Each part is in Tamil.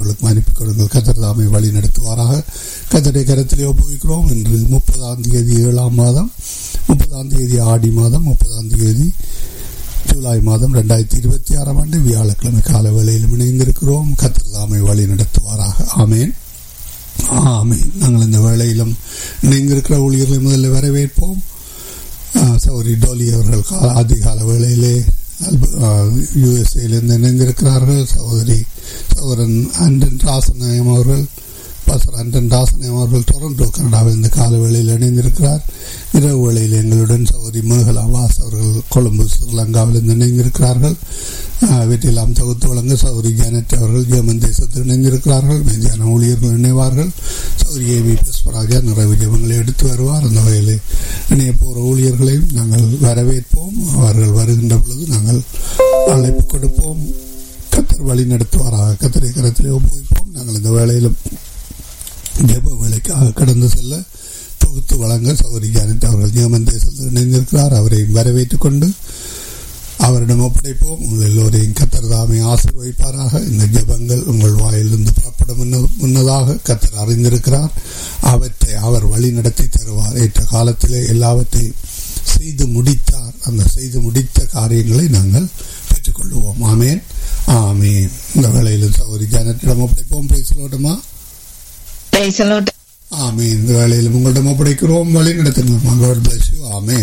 அவர்களுக்கு அனுப்பி கொடுங்கள் கத்தர் தாமை வழி நடத்துவாராக கத்தரை கரத்திலே ஒப்புவிக்கிறோம் இன்று முப்பதாம் தேதி ஏழாம் மாதம் முப்பதாம் தேதி ஆடி மாதம் முப்பதாம் தேதி ஜூலை மாதம் ரெண்டாயிரத்தி இருபத்தி ஆறாம் ஆண்டு வியாழக்கிழமை கால வேளையில் இணைந்திருக்கிறோம் கத்தர் தாமை வழி நடத்துவாராக ஆமேன் ஆமேன் நாங்கள் இந்த வேளையிலும் இணைந்திருக்கிற ஊழியர்களை முதல்ல வரவேற்போம் சௌரி டோலி அவர்கள் அதிகால வேளையிலே யுஎஸ்ஏலிருந்து இணைந்திருக்கிறார்கள் சகோதரி சகோதரன் அண்டன் ராசநாயம் அவர்கள் பாசர் அண்டன் ராசநாயம் அவர்கள் டொரண்டோ கனடாவில் இந்த கால வேளையில் இணைந்திருக்கிறார் இரவு வேளையில் எங்களுடன் சகோதரி மேகலா வாஸ் அவர்கள் கொழும்பு ஸ்ரீலங்காவில் இணைந்திருக்கிறார்கள் வீட்டிலாம் தொகுத்து வழங்க சௌரி ஜானட் அவர்கள் ஜெர்மன் தேசத்தில் இணைந்திருக்கிறார்கள் மெஞ்சான ஊழியர்கள் இணைவார்கள் சௌரி ஏ வி புஷ்பராஜா நிறைவு ஜபங்களை எடுத்து வருவார் அந்த வகையில் இணைய போகிற ஊழியர்களையும் நாங்கள் வரவேற்போம் அவர்கள் வருகின்ற பொழுது நாங்கள் அழைப்பு கொடுப்போம் கத்தர் வழி நடத்துவாராக கத்தரை கரத்திலே ஒப்புவிப்போம் நாங்கள் இந்த வேளையிலும் ஜெப வேலைக்காக கடந்து செல்ல தொகுத்து வழங்க சௌரி ஜானட் அவர்கள் ஜெர்மன் தேசத்தில் இணைந்திருக்கிறார் அவரை வரவேற்றுக் கொண்டு அவரிடம் ஒப்படைப்போம் உங்கள் எல்லோரையும் கத்தர் தாமே ஆசிர்வதிப்பாராக இந்த ஜபங்கள் உங்கள் வாயிலிருந்து புறப்படும் முன்னதாக கத்தர் அறிந்திருக்கிறார் அவற்றை அவர் வழி நடத்தி தருவார் ஏற்ற காலத்திலே எல்லாவற்றையும் செய்து முடித்தார் அந்த செய்து முடித்த காரியங்களை நாங்கள் பெற்றுக்கொள்வோம் ஆமேன் ஆமேன் இந்த வேளையிலும் சௌரி ஜானத்திடம் ஒப்படைப்போம் பேசலோட்டமா ஆமேன் இந்த வேளையிலும் உங்களிடம் ஒப்படைக்கிறோம் வழி நடத்துங்க ஆமேன்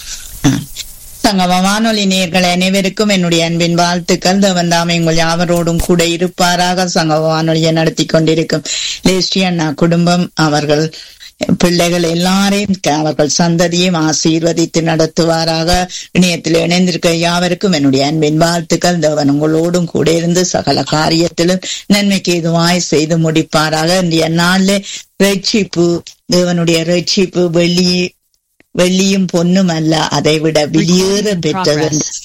சங்கம வானொலி நேர்கள் அனைவருக்கும் என்னுடைய அன்பின் வாழ்த்துக்கள் தேவன் தாமே உங்கள் யாவரோடும் கூட இருப்பாராக சங்கம வானொலியை நடத்தி கொண்டிருக்கும் லேஸ்டி அண்ணா குடும்பம் அவர்கள் பிள்ளைகள் எல்லாரையும் அவர்கள் சந்ததியும் ஆசீர்வதித்து நடத்துவாராக இணையத்தில் இணைந்திருக்க யாவருக்கும் என்னுடைய அன்பின் வாழ்த்துக்கள் தேவன் உங்களோடும் கூட இருந்து சகல காரியத்திலும் நன்மைக்கு எதுவாய் செய்து முடிப்பாராக இன்றைய நாளில் ரட்சிப்பு தேவனுடைய ரட்சிப்பு வெளியே வெள்ளியும் பொன்னும் அல்ல அதை விட வெளியேற பெற்றது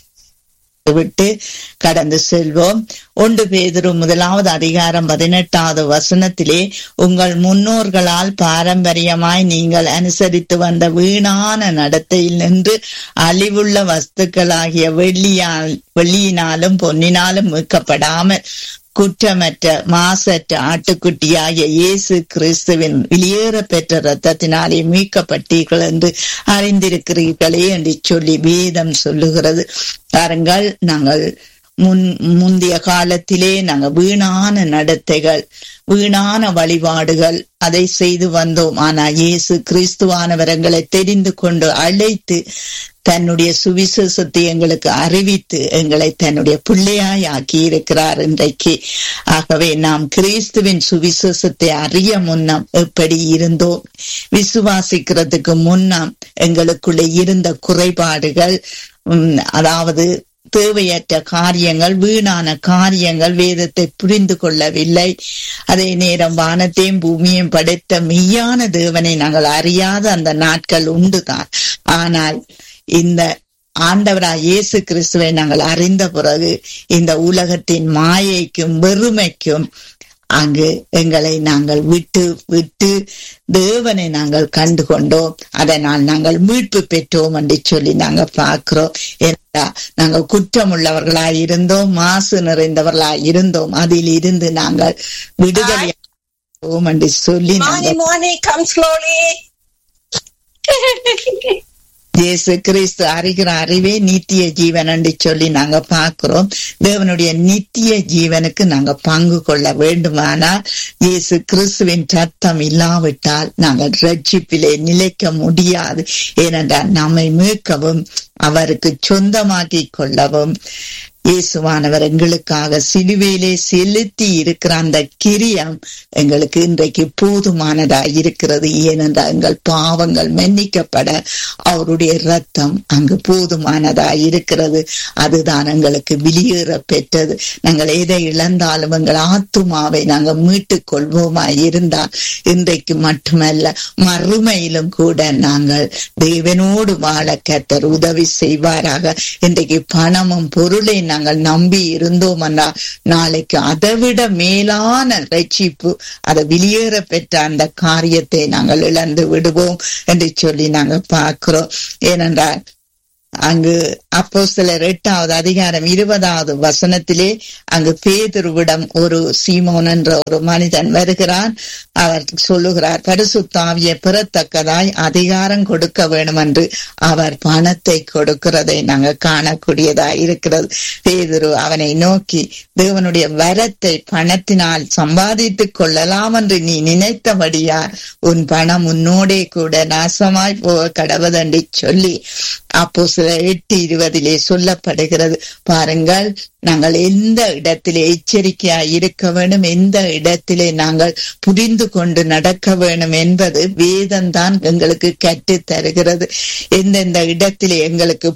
விட்டு கடந்து செல்வோம் ஒன்று பேதிரு முதலாவது அதிகாரம் பதினெட்டாவது வசனத்திலே உங்கள் முன்னோர்களால் பாரம்பரியமாய் நீங்கள் அனுசரித்து வந்த வீணான நடத்தையில் நின்று அழிவுள்ள வஸ்துக்களாகிய வெள்ளியால் வெள்ளியினாலும் பொன்னினாலும் மீட்கப்படாமல் குற்றமற்ற மாசற்ற ஆட்டுக்குட்டியாகிய இயேசு கிறிஸ்துவின் வெளியேற பெற்ற ரத்தத்தினாலே மீட்கப்பட்டீர்கள் என்று அறிந்திருக்கிறீர்களே என்று சொல்லி வேதம் சொல்லுகிறது பாருங்கள் நாங்கள் முன் முந்தைய காலத்திலே நாங்க வீணான நடத்தைகள் வீணான வழிபாடுகள் அதை செய்து வந்தோம் ஆனா இயேசு கிறிஸ்துவானவரங்களை தெரிந்து கொண்டு அழைத்து தன்னுடைய சுவிசேஷத்தை எங்களுக்கு அறிவித்து எங்களை தன்னுடைய பிள்ளையாய் ஆக்கி இருக்கிறார் இன்றைக்கு ஆகவே நாம் கிறிஸ்துவின் சுவிசேஷத்தை அறிய முன்னம் எப்படி இருந்தோம் விசுவாசிக்கிறதுக்கு முன்னம் எங்களுக்குள்ள இருந்த குறைபாடுகள் அதாவது தேவையற்ற காரியங்கள் வீணான காரியங்கள் வேதத்தை புரிந்து கொள்ளவில்லை அதே நேரம் வானத்தையும் பூமியையும் படைத்த மெய்யான தேவனை நாங்கள் அறியாத அந்த நாட்கள் உண்டுதான் ஆனால் இந்த ஆண்டவராய் இயேசு கிறிஸ்துவை நாங்கள் அறிந்த பிறகு இந்த உலகத்தின் மாயைக்கும் வெறுமைக்கும் அங்கு எங்களை நாங்கள் விட்டு விட்டு தேவனை நாங்கள் கண்டு கொண்டோம் அதனால் நாங்கள் மீட்பு பெற்றோம் என்று சொல்லி நாங்கள் பார்க்கிறோம் ஏன்னா நாங்கள் குற்றம் உள்ளவர்களாய் இருந்தோம் மாசு நிறைந்தவர்களாய் இருந்தோம் அதில் இருந்து நாங்கள் விடுதலை என்று சொல்லி இயேசு கிறிஸ்து அறிகிற அறிவே நித்திய ஜீவன் என்று சொல்லி நாங்க பாக்குறோம் தேவனுடைய நித்திய ஜீவனுக்கு நாங்க பங்கு கொள்ள வேண்டுமானால் இயேசு கிறிஸ்துவின் சத்தம் இல்லாவிட்டால் நாங்கள் ரட்சிப்பிலே நிலைக்க முடியாது ஏனென்றால் நம்மை மீட்கவும் அவருக்கு சொந்தமாக்கி கொள்ளவும் இயேசுவானவர் எங்களுக்காக சிலுவையிலே செலுத்தி இருக்கிற அந்த கிரியம் எங்களுக்கு இன்றைக்கு போதுமானதா இருக்கிறது ஏனென்றால் எங்கள் பாவங்கள் மன்னிக்கப்பட அவருடைய ரத்தம் அங்கு போதுமானதா இருக்கிறது அதுதான் எங்களுக்கு வெளியேற பெற்றது நாங்கள் எதை இழந்தாலும் எங்கள் ஆத்துமாவை நாங்கள் மீட்டுக் கொள்வோமா இருந்தால் இன்றைக்கு மட்டுமல்ல மறுமையிலும் கூட நாங்கள் தேவனோடு வாழ கத்தர் உதவி செய்வாராக இன்றைக்கு பணமும் பொருளை நாங்கள் நம்பி இருந்தோம் என்றால் நாளைக்கு அதைவிட மேலான ரட்சிப்பு அதை வெளியேற பெற்ற அந்த காரியத்தை நாங்கள் இழந்து விடுவோம் என்று சொல்லி நாங்கள் பார்க்கிறோம் ஏனென்றால் அங்கு அப்போ சிலர் எட்டாவது அதிகாரம் இருபதாவது வசனத்திலே அங்கு பேதுருவிடம் ஒரு சீமோன் என்ற ஒரு மனிதன் வருகிறான் அவர் சொல்லுகிறார் பரிசுத்தாவிய பெறத்தக்கதாய் அதிகாரம் கொடுக்க வேண்டும் என்று அவர் பணத்தை கொடுக்கிறதை நாங்கள் காணக்கூடியதாய் இருக்கிறது பேதுரு அவனை நோக்கி தேவனுடைய வரத்தை பணத்தினால் சம்பாதித்துக் கொள்ளலாம் என்று நீ நினைத்தபடியா உன் பணம் உன்னோடே கூட நாசமாய் போக கடவுதண்டி சொல்லி அப்போ சில எட்டு இருபதிலே சொல்லப்படுகிறது பாருங்கள் நாங்கள் எந்த இடத்திலே எச்சரிக்கையாய் இருக்க வேண்டும் எந்த இடத்திலே நாங்கள் புரிந்து கொண்டு நடக்க வேண்டும் என்பது வேதம்தான் எங்களுக்கு கற்றுத் தருகிறது எந்தெந்த இடத்திலே எங்களுக்கு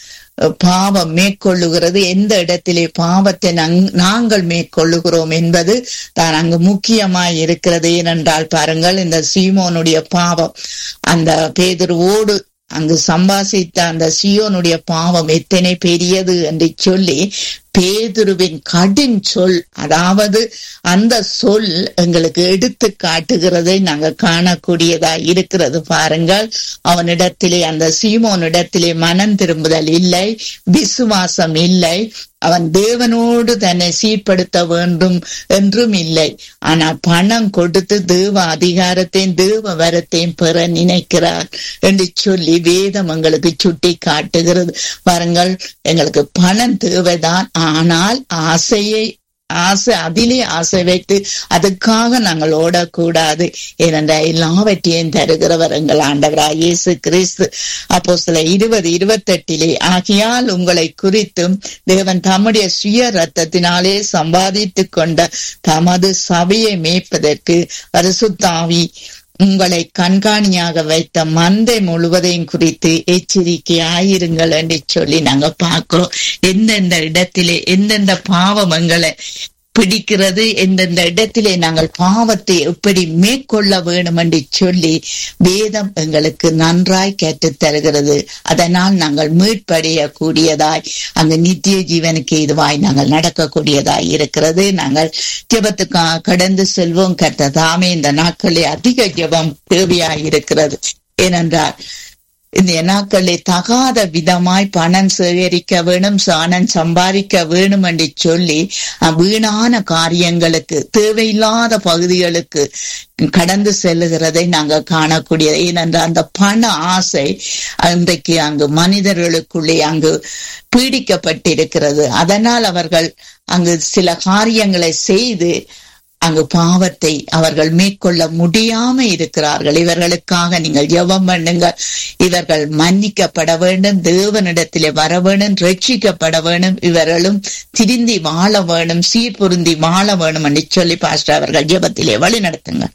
பாவம் மேற்கொள்ளுகிறது எந்த இடத்திலே பாவத்தை நாங்கள் மேற்கொள்ளுகிறோம் என்பது தான் அங்கு முக்கியமாய் இருக்கிறது ஏனென்றால் பாருங்கள் இந்த சீமோனுடைய பாவம் அந்த பேதருவோடு அங்கு சம்பாசித்த அந்த சியோனுடைய பாவம் எத்தனை பெரியது என்று சொல்லி பேதுருவின் கடின் சொல் அதாவது அந்த சொல் எங்களுக்கு எடுத்து காட்டுகிறதை நாங்க காணக்கூடியதா இருக்கிறது பாருங்கள் அவனிடத்திலே அந்த சீமோனிடத்திலே மனம் திரும்புதல் இல்லை விசுவாசம் இல்லை அவன் தேவனோடு தன்னை சீர்படுத்த வேண்டும் என்றும் இல்லை ஆனால் பணம் கொடுத்து தேவ அதிகாரத்தையும் தேவ வரத்தையும் பெற நினைக்கிறார் என்று சொல்லி வேதம் எங்களுக்கு சுட்டி காட்டுகிறது பாருங்கள் எங்களுக்கு பணம் தேவைதான் ஆனால் ஆசையை ஆசை அதிலே ஆசை வைத்து அதுக்காக நாங்கள் ஓடக்கூடாது ஏனென்றால் எல்லாவற்றையும் தருகிறவர் எங்கள் ஆண்டவராய் இயேசு கிறிஸ்து அப்போ சில இருபது இருபத்தெட்டிலே ஆகியால் உங்களை குறித்தும் தேவன் தம்முடைய சுய ரத்தத்தினாலே சம்பாதித்துக் கொண்ட தமது சபையை மேய்ப்பதற்கு பரிசுத்தாவி உங்களை கண்காணியாக வைத்த மந்தை முழுவதையும் குறித்து எச்சரிக்கையாயிருங்கள் என்று சொல்லி நாங்க பார்க்கிறோம் எந்தெந்த இடத்திலே எந்தெந்த பாவம் எங்களை பிடிக்கிறது எந்தெந்த இடத்திலே நாங்கள் பாவத்தை எப்படி மேற்கொள்ள வேண்டும் என்று சொல்லி வேதம் எங்களுக்கு நன்றாய் கேட்டுத் தருகிறது அதனால் நாங்கள் மீட்படைய கூடியதாய் அங்கு நித்திய ஜீவனுக்கு இதுவாய் நாங்கள் நடக்கக்கூடியதாய் இருக்கிறது நாங்கள் ஜெபத்துக்காக கடந்து செல்வோம் கர்த்த தாமே இந்த நாட்களில் அதிக ஜெபம் தேவையாய் இருக்கிறது ஏனென்றால் இந்த நாட்களில் தகாத விதமாய் பணம் சேகரிக்க வேணும் சாணம் சம்பாதிக்க வேணும் என்று சொல்லி வீணான காரியங்களுக்கு தேவையில்லாத பகுதிகளுக்கு கடந்து செல்லுகிறதை நாங்கள் காணக்கூடிய ஏனென்றால் அந்த பண ஆசை இன்றைக்கு அங்கு மனிதர்களுக்குள்ளே அங்கு பீடிக்கப்பட்டிருக்கிறது அதனால் அவர்கள் அங்கு சில காரியங்களை செய்து அங்கு பாவத்தை அவர்கள் மேற்கொள்ள முடியாம இருக்கிறார்கள் இவர்களுக்காக நீங்கள் ஜெபம் பண்ணுங்க இவர்கள் மன்னிக்கப்பட வேண்டும் தேவனிடத்திலே வர வேண்டும் ரட்சிக்கப்பட வேண்டும் இவர்களும் திருந்தி வாழ வேணும் சீர்பொருந்தி வாழ வேணும் என்று சொல்லி பாஸ்டர் அவர்கள் ஜெபத்திலே வழி நடத்துங்க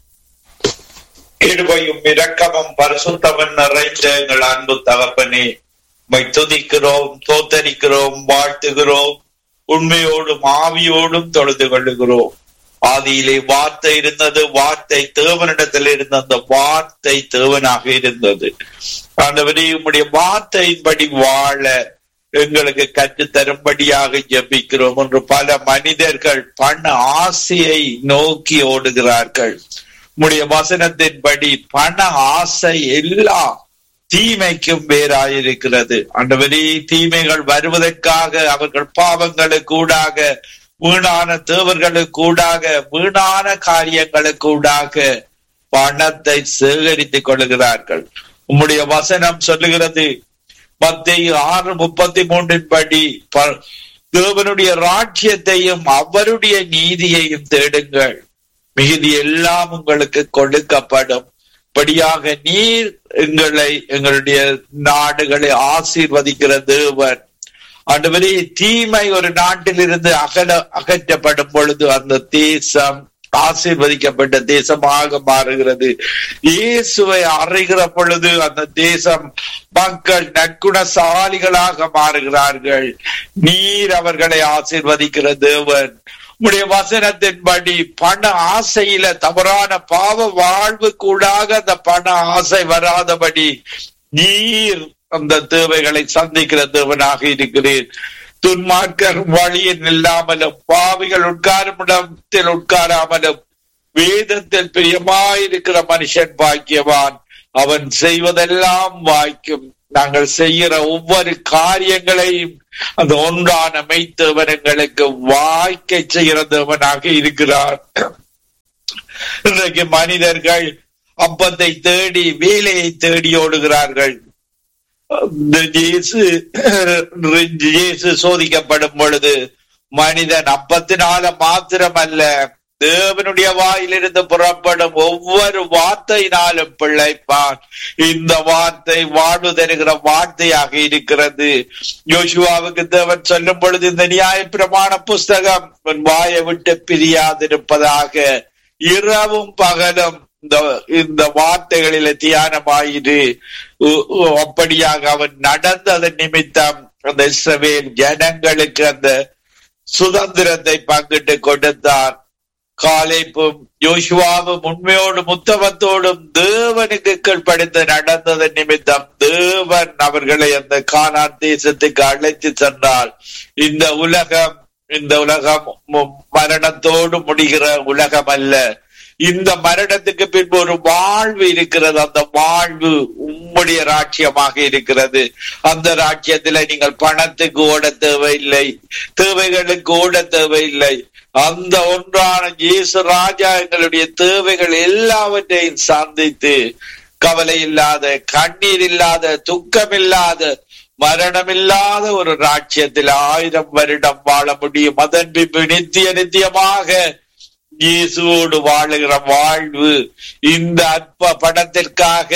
கிருபையும் இரக்கமும் பரிசுத்தமும் நிறைந்த எங்கள் அன்பு தகப்பனே உம்மை துதிக்கிறோம் தோத்தரிக்கிறோம் வாழ்த்துகிறோம் உண்மையோடும் ஆவியோடும் தொழுது கொள்ளுகிறோம் ஆதியிலே வார்த்தை இருந்தது வார்த்தை தேவனிடத்தில் இருந்த அந்த வார்த்தை தேவனாக இருந்தது ஆண்டவரே உம்முடைய வார்த்தையின்படி வாழ எங்களுக்கு கற்று தரும்படியாக ஜெபிக்கிறோம் என்று பல மனிதர்கள் பண ஆசையை நோக்கி ஓடுகிறார்கள் உம்முடைய வசனத்தின்படி பண ஆசை எல்லாம் தீமைக்கும் வேறாயிருக்கிறது ஆண்டவரே தீமைகள் வருவதற்காக அவர்கள் பாவங்களுக்கு ஊடாக வீணான தேவர்களுக்கு ஊடாக வீணான காரியங்களுக்கு ஊடாக பணத்தை சேகரித்துக் கொள்கிறார்கள் உம்முடைய வசனம் சொல்லுகிறது மத்திய ஆறு முப்பத்தி மூன்றின் படி தேவனுடைய ராஜ்யத்தையும் அவருடைய நீதியையும் தேடுங்கள் மிகுதி எல்லாம் உங்களுக்கு கொடுக்கப்படும் படியாக நீர் எங்களை எங்களுடைய நாடுகளை ஆசீர்வதிக்கிற தேவன் ஆண்டவரே தீமை ஒரு நாட்டில் இருந்து அகல அகற்றப்படும் பொழுது அந்த தேசம் ஆசீர்வதிக்கப்பட்ட தேசமாக மாறுகிறது இயேசுவை அறிகிற பொழுது அந்த தேசம் மக்கள் நற்குணசாலிகளாக மாறுகிறார்கள் நீர் அவர்களை ஆசீர்வதிக்கிற தேவன் உடைய வசனத்தின்படி பண ஆசையில தவறான பாவ வாழ்வு கூடாக அந்த பண ஆசை வராதபடி நீர் அந்த தேவைகளை சந்திக்கிற தேவனாக இருக்கிறேன் துன்மார்க்கர் வழியில் இல்லாமலும் பாவிகள் உட்காரும் இடத்தில் உட்காராமலும் வேதத்தில் பிரியமாயிருக்கிற மனுஷன் பாக்கியவான் அவன் செய்வதெல்லாம் வாய்க்கும் நாங்கள் செய்கிற ஒவ்வொரு காரியங்களையும் அந்த ஒன்றான மெய்த்தவனங்களுக்கு வாய்க்கை செய்கிற தேவனாக இருக்கிறார் இன்றைக்கு மனிதர்கள் அப்பத்தை தேடி வேலையை தேடி ஓடுகிறார்கள் இயேசு இயேசு சோதிக்கப்படும் பொழுது மனிதன் அப்பத்தினால மாத்திரமல்ல தேவனுடைய வாயிலிருந்து புறப்படும் ஒவ்வொரு வார்த்தையினாலும் பிழைப்பான் இந்த வார்த்தை வாழ்வு தருகிற வார்த்தையாக இருக்கிறது யோசுவாவுக்கு தேவன் சொல்லும் பொழுது இந்த நியாய பிரமாண புஸ்தகம் உன் வாயை விட்டு பிரியாதிருப்பதாக இரவும் பகலும் இந்த இந்த வார்த்தைகளில தியானமாயிரு அப்படியாக அவன் நடந்ததன் நிமித்தம் அந்த இஸ்ரவேல் ஜனங்களுக்கு அந்த சுதந்திரத்தை பங்கிட்டு கொடுத்தார் காலைப்பும் யோசுவாவும் உண்மையோடும் உத்தமத்தோடும் தேவனுக்கு கீழ்ப்படுத்த நடந்தது நிமித்தம் தேவன் அவர்களை அந்த கானான் தேசத்துக்கு அழைத்து சென்றால் இந்த உலகம் இந்த உலகம் மரணத்தோடு முடிகிற உலகம் அல்ல இந்த மரணத்துக்கு பின்பு ஒரு வாழ்வு இருக்கிறது அந்த வாழ்வு உம்முடைய ராட்சியமாக இருக்கிறது அந்த ராட்சியத்துல நீங்கள் பணத்துக்கு ஓட தேவையில்லை தேவைகளுக்கு ஓட தேவையில்லை அந்த ஒன்றான இயேசு ராஜா எங்களுடைய தேவைகள் எல்லாவற்றையும் சந்தித்து கவலை இல்லாத கண்ணீர் இல்லாத துக்கம் இல்லாத மரணம் இல்லாத ஒரு ராட்சியத்தில் ஆயிரம் வருடம் வாழ முடியும் அதன் பின்பு நித்திய நித்தியமாக இயேசுவோடு வாழுகிற வாழ்வு இந்த அற்ப படத்திற்காக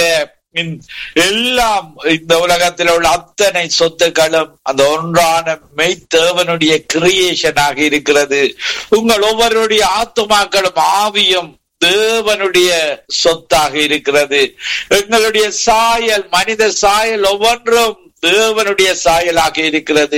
எல்லாம் இந்த உலகத்தில் உள்ள அத்தனை சொத்துக்களும் அந்த ஒன்றான மெய்த்தேவனுடைய கிரியேஷனாக இருக்கிறது உங்கள் ஒவ்வொருடைய ஆத்துமாக்களும் ஆவியும் தேவனுடைய சொத்தாக இருக்கிறது எங்களுடைய சாயல் மனித சாயல் ஒவ்வொன்றும் தேவனுடைய சாயலாக இருக்கிறது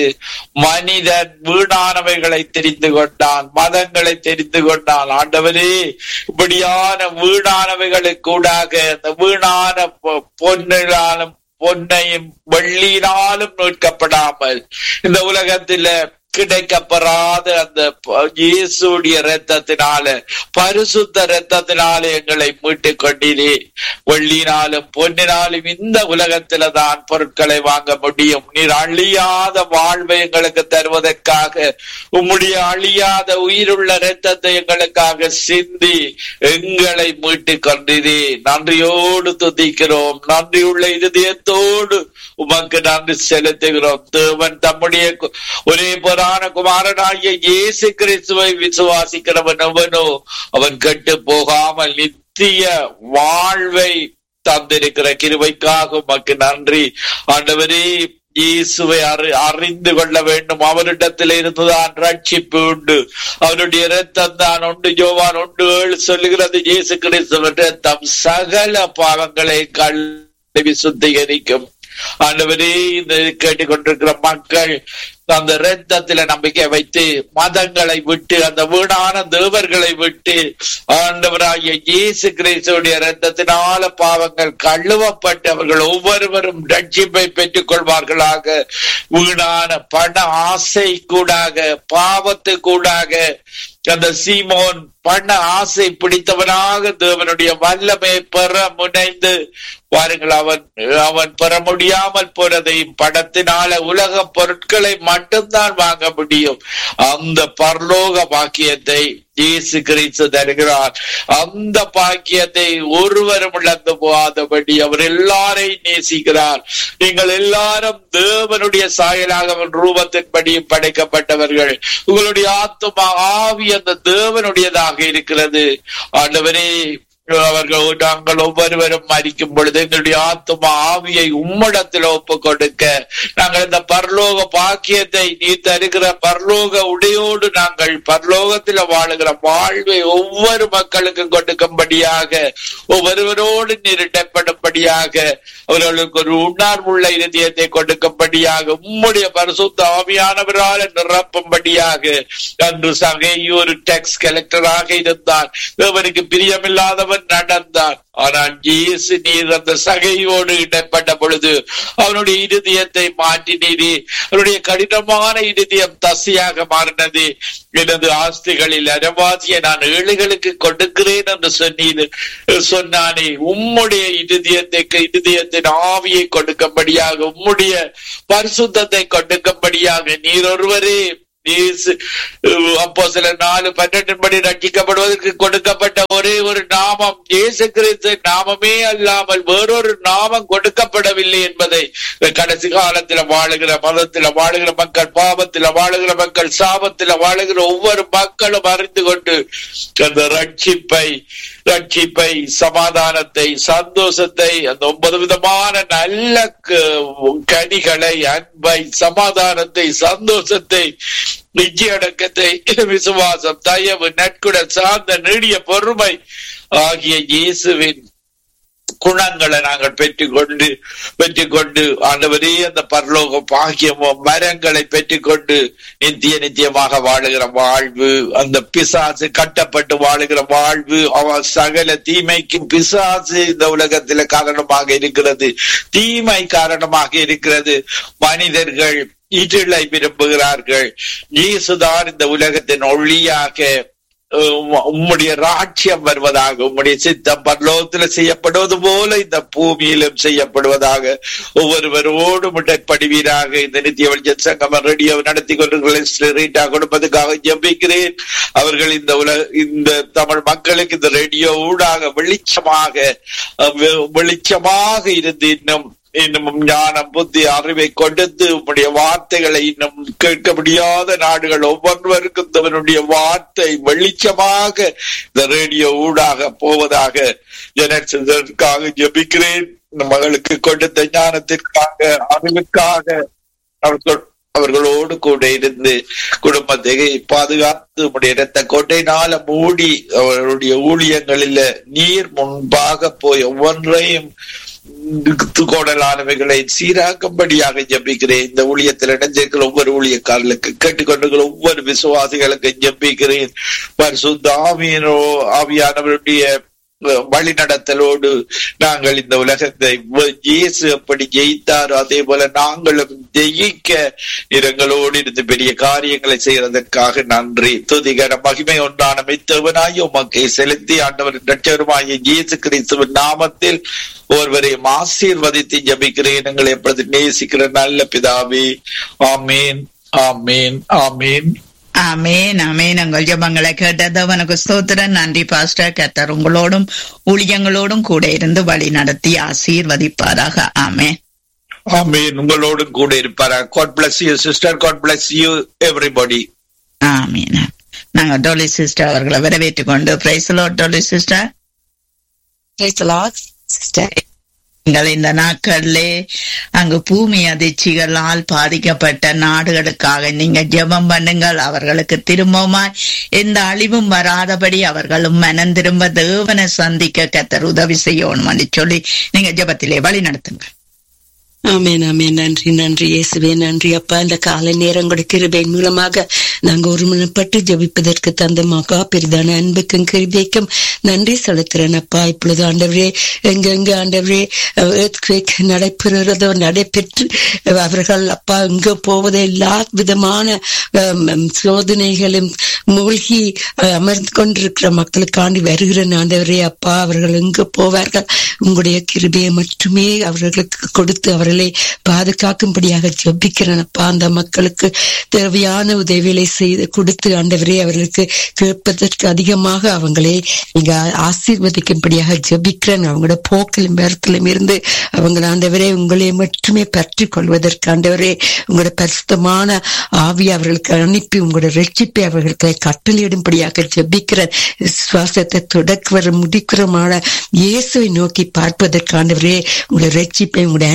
மனிதன் வீணானவைகளை தெரிந்து கொண்டான் மதங்களை தெரிந்து கொண்டான் ஆண்டவரே இப்படியான வீணானவைகளுக்கு கூடாக இந்த வீணான பொன்னாலும் பொன்னையும் வெள்ளியினாலும் மீட்கப்படாமல் இந்த உலகத்தில கிடைக்கப்பெறாத அந்த இயேசுடைய ரத்தத்தினால பரிசுத்த ரத்தத்தினால எங்களை மீட்டுக் கொண்டிரே வெள்ளினாலும் பொன்னினாலும் இந்த உலகத்தில தான் பொருட்களை வாங்க முடியும் நீர் அழியாத வாழ்வை எங்களுக்கு தருவதற்காக உம்முடைய அழியாத உயிருள்ள ரத்தத்தை எங்களுக்காக சிந்தி எங்களை மீட்டுக் கொண்டிரே நன்றியோடு துதிக்கிறோம் நன்றியுள்ள இருதயத்தோடு உமக்கு நன்றி செலுத்துகிறோம் தேவன் தம்முடைய ஒரே புறான குமாரனாகிய இயேசு கிறிஸ்துவை விசுவாசிக்கிறவன் அவனோ அவன் கெட்டு போகாமல் நித்திய வாழ்வை தந்திருக்கிற கிருவைக்காக உமக்கு நன்றி ஆண்டவரே இயேசுவை அறி அறிந்து கொள்ள வேண்டும் அவரிடத்தில் இருந்துதான் ரட்சிப்பு உண்டு அவருடைய ரத்தம் தான் உண்டு ஜோவான் உண்டு சொல்லுகிறது இயேசு கிறிஸ்துவ ரத்தம் சகல பாவங்களை கல்வி சுத்திகரிக்கும் ஆண்டவரே இந்த கேட்டுக்கொண்டிருக்கிற மக்கள் அந்த ரத்தத்தில நம்பிக்கை வைத்து மதங்களை விட்டு அந்த வீணான தேவர்களை விட்டு ஆண்டவராகிய இயேசு கிறிஸ்துடைய ரத்தத்தினால பாவங்கள் கழுவப்பட்டு அவர்கள் ஒவ்வொருவரும் ரட்சிப்பை பெற்றுக் கொள்வார்களாக வீணான பண ஆசை கூடாக பாவத்து கூடாக அந்த சீமோன் பண்ண ஆசை பிடித்தவனாக தேவனுடைய வல்லமை பெற முனைந்து பாருங்கள் அவன் அவன் பெற முடியாமல் போறதையும் படத்தினால உலக பொருட்களை மட்டும்தான் வாங்க முடியும் அந்த பரலோக பாக்கியத்தை இயேசு கிறிஸ்து தருகிறார் அந்த பாக்கியத்தை ஒருவரும் இழந்து போகாதபடி அவர் எல்லாரையும் நேசிக்கிறார் நீங்கள் எல்லாரும் தேவனுடைய சாயலாக அவன் ரூபத்தின்படியும் படைக்கப்பட்டவர்கள் உங்களுடைய ஆத்மா ஆவி அந்த தேவனுடையதாக இருக்கிறது ஆண்டவரே அவர்கள் நாங்கள் ஒவ்வொருவரும் மறிக்கும் பொழுது எங்களுடைய ஆத்மா ஆவியை உம்மிடத்தில் ஒப்பு கொடுக்க நாங்கள் இந்த பரலோக பாக்கியத்தை நீ தருகிற பரலோக உடையோடு நாங்கள் பரலோகத்தில் வாழுகிற வாழ்வை ஒவ்வொரு மக்களுக்கும் கொடுக்கும்படியாக ஒவ்வொருவரோடு நிறுட்டப்படும்படியாக அவர்களுக்கு ஒரு உணர்வுள்ள இருதயத்தை கொடுக்கும்படியாக உம்முடைய பரிசுத்த ஆவியானவரால் நிரப்பும்படியாக அன்று சகை ஒரு டேக்ஸ் கலெக்டராக இருந்தார் தேவனுக்கு பிரியமில்லாதவர் அவன் நடந்தான் ஆனால் இயேசு நீர் அந்த சகையோடு இடப்பட்ட பொழுது அவனுடைய இருதயத்தை மாற்றினீரே அவனுடைய கடினமான இருதயம் தசையாக மாறினது எனது ஆஸ்திகளில் அரவாசியை நான் ஏழைகளுக்கு கொடுக்கிறேன் என்று சொன்னீர் சொன்னானே உம்முடைய இருதயத்தை இருதயத்தின் ஆவியை கொடுக்கும்படியாக உம்முடைய பரிசுத்தத்தை கொடுக்கும்படியாக நீர் ஒருவரே அப்போ சில நாலு பன்னெண்டின் படி ரட்சிக்கப்படுவதற்கு கொடுக்கப்பட்ட ஒரே ஒரு நாமம் இயேசு கிறிஸ்து நாமமே அல்லாமல் வேறொரு நாமம் கொடுக்கப்படவில்லை என்பதை கடைசி காலத்துல வாழுகிற மதத்துல வாழுகிற மக்கள் பாவத்துல வாழுகிற மக்கள் சாபத்துல வாழுகிற ஒவ்வொரு மக்களும் அறிந்து கொண்டு அந்த ரட்சிப்பை ரட்சிப்பை சமாதானத்தை சந்தோஷத்தை அந்த ஒன்பது விதமான நல்ல கனிகளை அன்பை சமாதானத்தை சந்தோஷத்தை நிச்சயடக்கத்தை விசுவாசம் தயவு நட்குட சார்ந்த நீடிய பொறுமை ஆகிய இயேசுவின் குணங்களை நாங்கள் பெற்றுக்கொண்டு பெற்றுக்கொண்டு ஆண்டவரே அந்த பரலோக பாக்கியமோ மரங்களை பெற்றுக்கொண்டு நித்திய நித்தியமாக வாழுகிற வாழ்வு அந்த பிசாசு கட்டப்பட்டு வாழுகிற வாழ்வு அவ சகல தீமைக்கும் பிசாசு இந்த உலகத்துல காரணமாக இருக்கிறது தீமை காரணமாக இருக்கிறது மனிதர்கள் இருளை விரும்புகிறார்கள் இயேசுதான் இந்த உலகத்தின் ஒளியாக உம்முடைய ராட்சியம் வருவதாக உம்முடைய சித்தம் பரலோகத்தில் செய்யப்படுவது போல இந்த பூமியிலும் செய்யப்படுவதாக ஒவ்வொருவரோடு முட்டைப்படுவீராக இந்த நித்திய வெளிச்ச சங்கம் ரேடியோ நடத்தி கொண்டு கொடுப்பதற்காக ஜபிக்கிறேன் அவர்கள் இந்த உலக இந்த தமிழ் மக்களுக்கு இந்த ரேடியோ ஊடாக வெளிச்சமாக வெளிச்சமாக இருந்து இன்னும் இன்னும் ஞானம் புத்தி அறிவை கொடுத்து உம்முடைய வார்த்தைகளை இன்னும் கேட்க முடியாத நாடுகள் ஒவ்வொருவருக்கும் தவனுடைய வார்த்தை வெளிச்சமாக இந்த ரேடியோ ஊடாக போவதாக ஜனத்திற்காக ஜபிக்கிறேன் மகளுக்கு கொடுத்த ஞானத்திற்காக அறிவுக்காக அவர்கள் அவர்களோடு கூட இருந்து குடும்பத்தை பாதுகாத்து உடைய இரத்த கொட்டைனால மூடி அவர்களுடைய ஊழியங்களில நீர் முன்பாக போய் ஒவ்வொன்றையும் கோடலானவைகளை சீராக்கும்படியாக ஜபிக்கிறேன் இந்த ஊழியத்தில் இணைஞ்சிருக்கிற ஒவ்வொரு ஊழியக்காரர்களுக்கு கேட்டுக்கொண்டிருக்கிற ஒவ்வொரு விசுவாசிகளுக்கு ஜபிக்கிறேன் பரிசுத்த ஆவியனோ ஆவியானவருடைய வழி நடத்தலோடு நாங்கள் இந்த உலகத்தை இயேசு எப்படி ஜெயித்தாரோ அதே போல நாங்களும் ஜெயிக்க நிறங்களோடு இருந்து பெரிய காரியங்களை செய்யறதற்காக நன்றி துதிகர மகிமை ஒன்றான மெத்தவனாய் உமக்கை செலுத்தி ஆண்டவரின் ரட்சகருமாகிய இயேசு கிறிஸ்துவின் நாமத்தில் ஒருவரையும் ஆசீர்வதித்து ஜபிக்கிறேன் எங்களை எப்பொழுது நேசிக்கிற நல்ல பிதாவே ஆமீன் ஆமீன் ஆமீன் ஆமேன் ஆமேன் உங்கள் ஜபங்களை கேட்டது உனக்கு ஸ்தோத்திரன் நன்றி பாஸ்டர் கத்தர் உங்களோடும் ஊழியங்களோடும் கூட இருந்து வழி நடத்தி ஆசீர்வதிப்பாராக ஆமேன் ஆமீன் உங்களோடும் கூட இருப்பாரா God bless you sister God bless you everybody ஆமீன் நாங்க டோலி சிஸ்டர் அவர்களை வரவேற்றுக் கொண்டு பிரைஸ்லோ டோலி சிஸ்டர் சிஸ்டர் நீங்கள் இந்த நாட்களிலே அங்கு பூமி அதிர்ச்சிகளால் பாதிக்கப்பட்ட நாடுகளுக்காக நீங்க ஜெபம் பண்ணுங்கள் அவர்களுக்கு திரும்பவுமாய் எந்த அழிவும் வராதபடி அவர்களும் மனம் திரும்ப தேவனை சந்திக்க கத்தர் உதவி செய்யணும் சொல்லி நீங்க ஜெபத்திலே வழி நடத்துங்க ஆமேன் ஆமேன் நன்றி நன்றி இயேசுவே நன்றி அப்பா இந்த காலை நேரம் கூட கிருபையின் மூலமாக நாங்க ஒருமனப்பட்டு ஜபிப்பதற்கு தந்த மகா பெரிதான அன்புக்கும் கிருபைக்கும் நன்றி செலுத்துறேன் அப்பா இப்பொழுது ஆண்டவரே எங்கெங்க ஆண்டவரே நடைபெறுகிறதோ நடைபெற்று அவர்கள் அப்பா எங்க போவதோ எல்லா விதமான சோதனைகளும் மூழ்கி அமர்ந்து கொண்டிருக்கிற மக்களுக்காண்டி வருகிற ஆண்டவரே அப்பா அவர்கள் எங்க போவார்கள் உங்களுடைய கிருபையை மட்டுமே அவர்களுக்கு கொடுத்து அவர்களை பாதுகாக்கும்படியாக ஜபிக்கிறேன் அப்பா அந்த மக்களுக்கு தேவையான உதவிகளை செய்து கொடுத்து ஆண்டவரே அவர்களுக்கு கேட்பதற்கு அதிகமாக அவங்களே நீங்க ஆசீர்வதிக்கும்படியாக ஜபிக்கிறேன் அவங்களோட போக்கிலும் பேரத்திலும் இருந்து அவங்க ஆண்டவரே உங்களை மட்டுமே பற்றி கொள்வதற்கு ஆண்டவரே உங்களோட பரிசுத்தமான ஆவி அவர்களுக்கு அனுப்பி உங்களோட ரட்சிப்பை அவர்களுக்கு கட்டளையிடும்படியாக ஜபிக்கிறேன் சுவாசத்தை தொடக்குவர முடிக்கிறமான இயேசுவை நோக்கி பார்ப்பதற்கு ஆண்டவரே உங்களோட ரட்சிப்பை உங்களுடைய அன்பையும்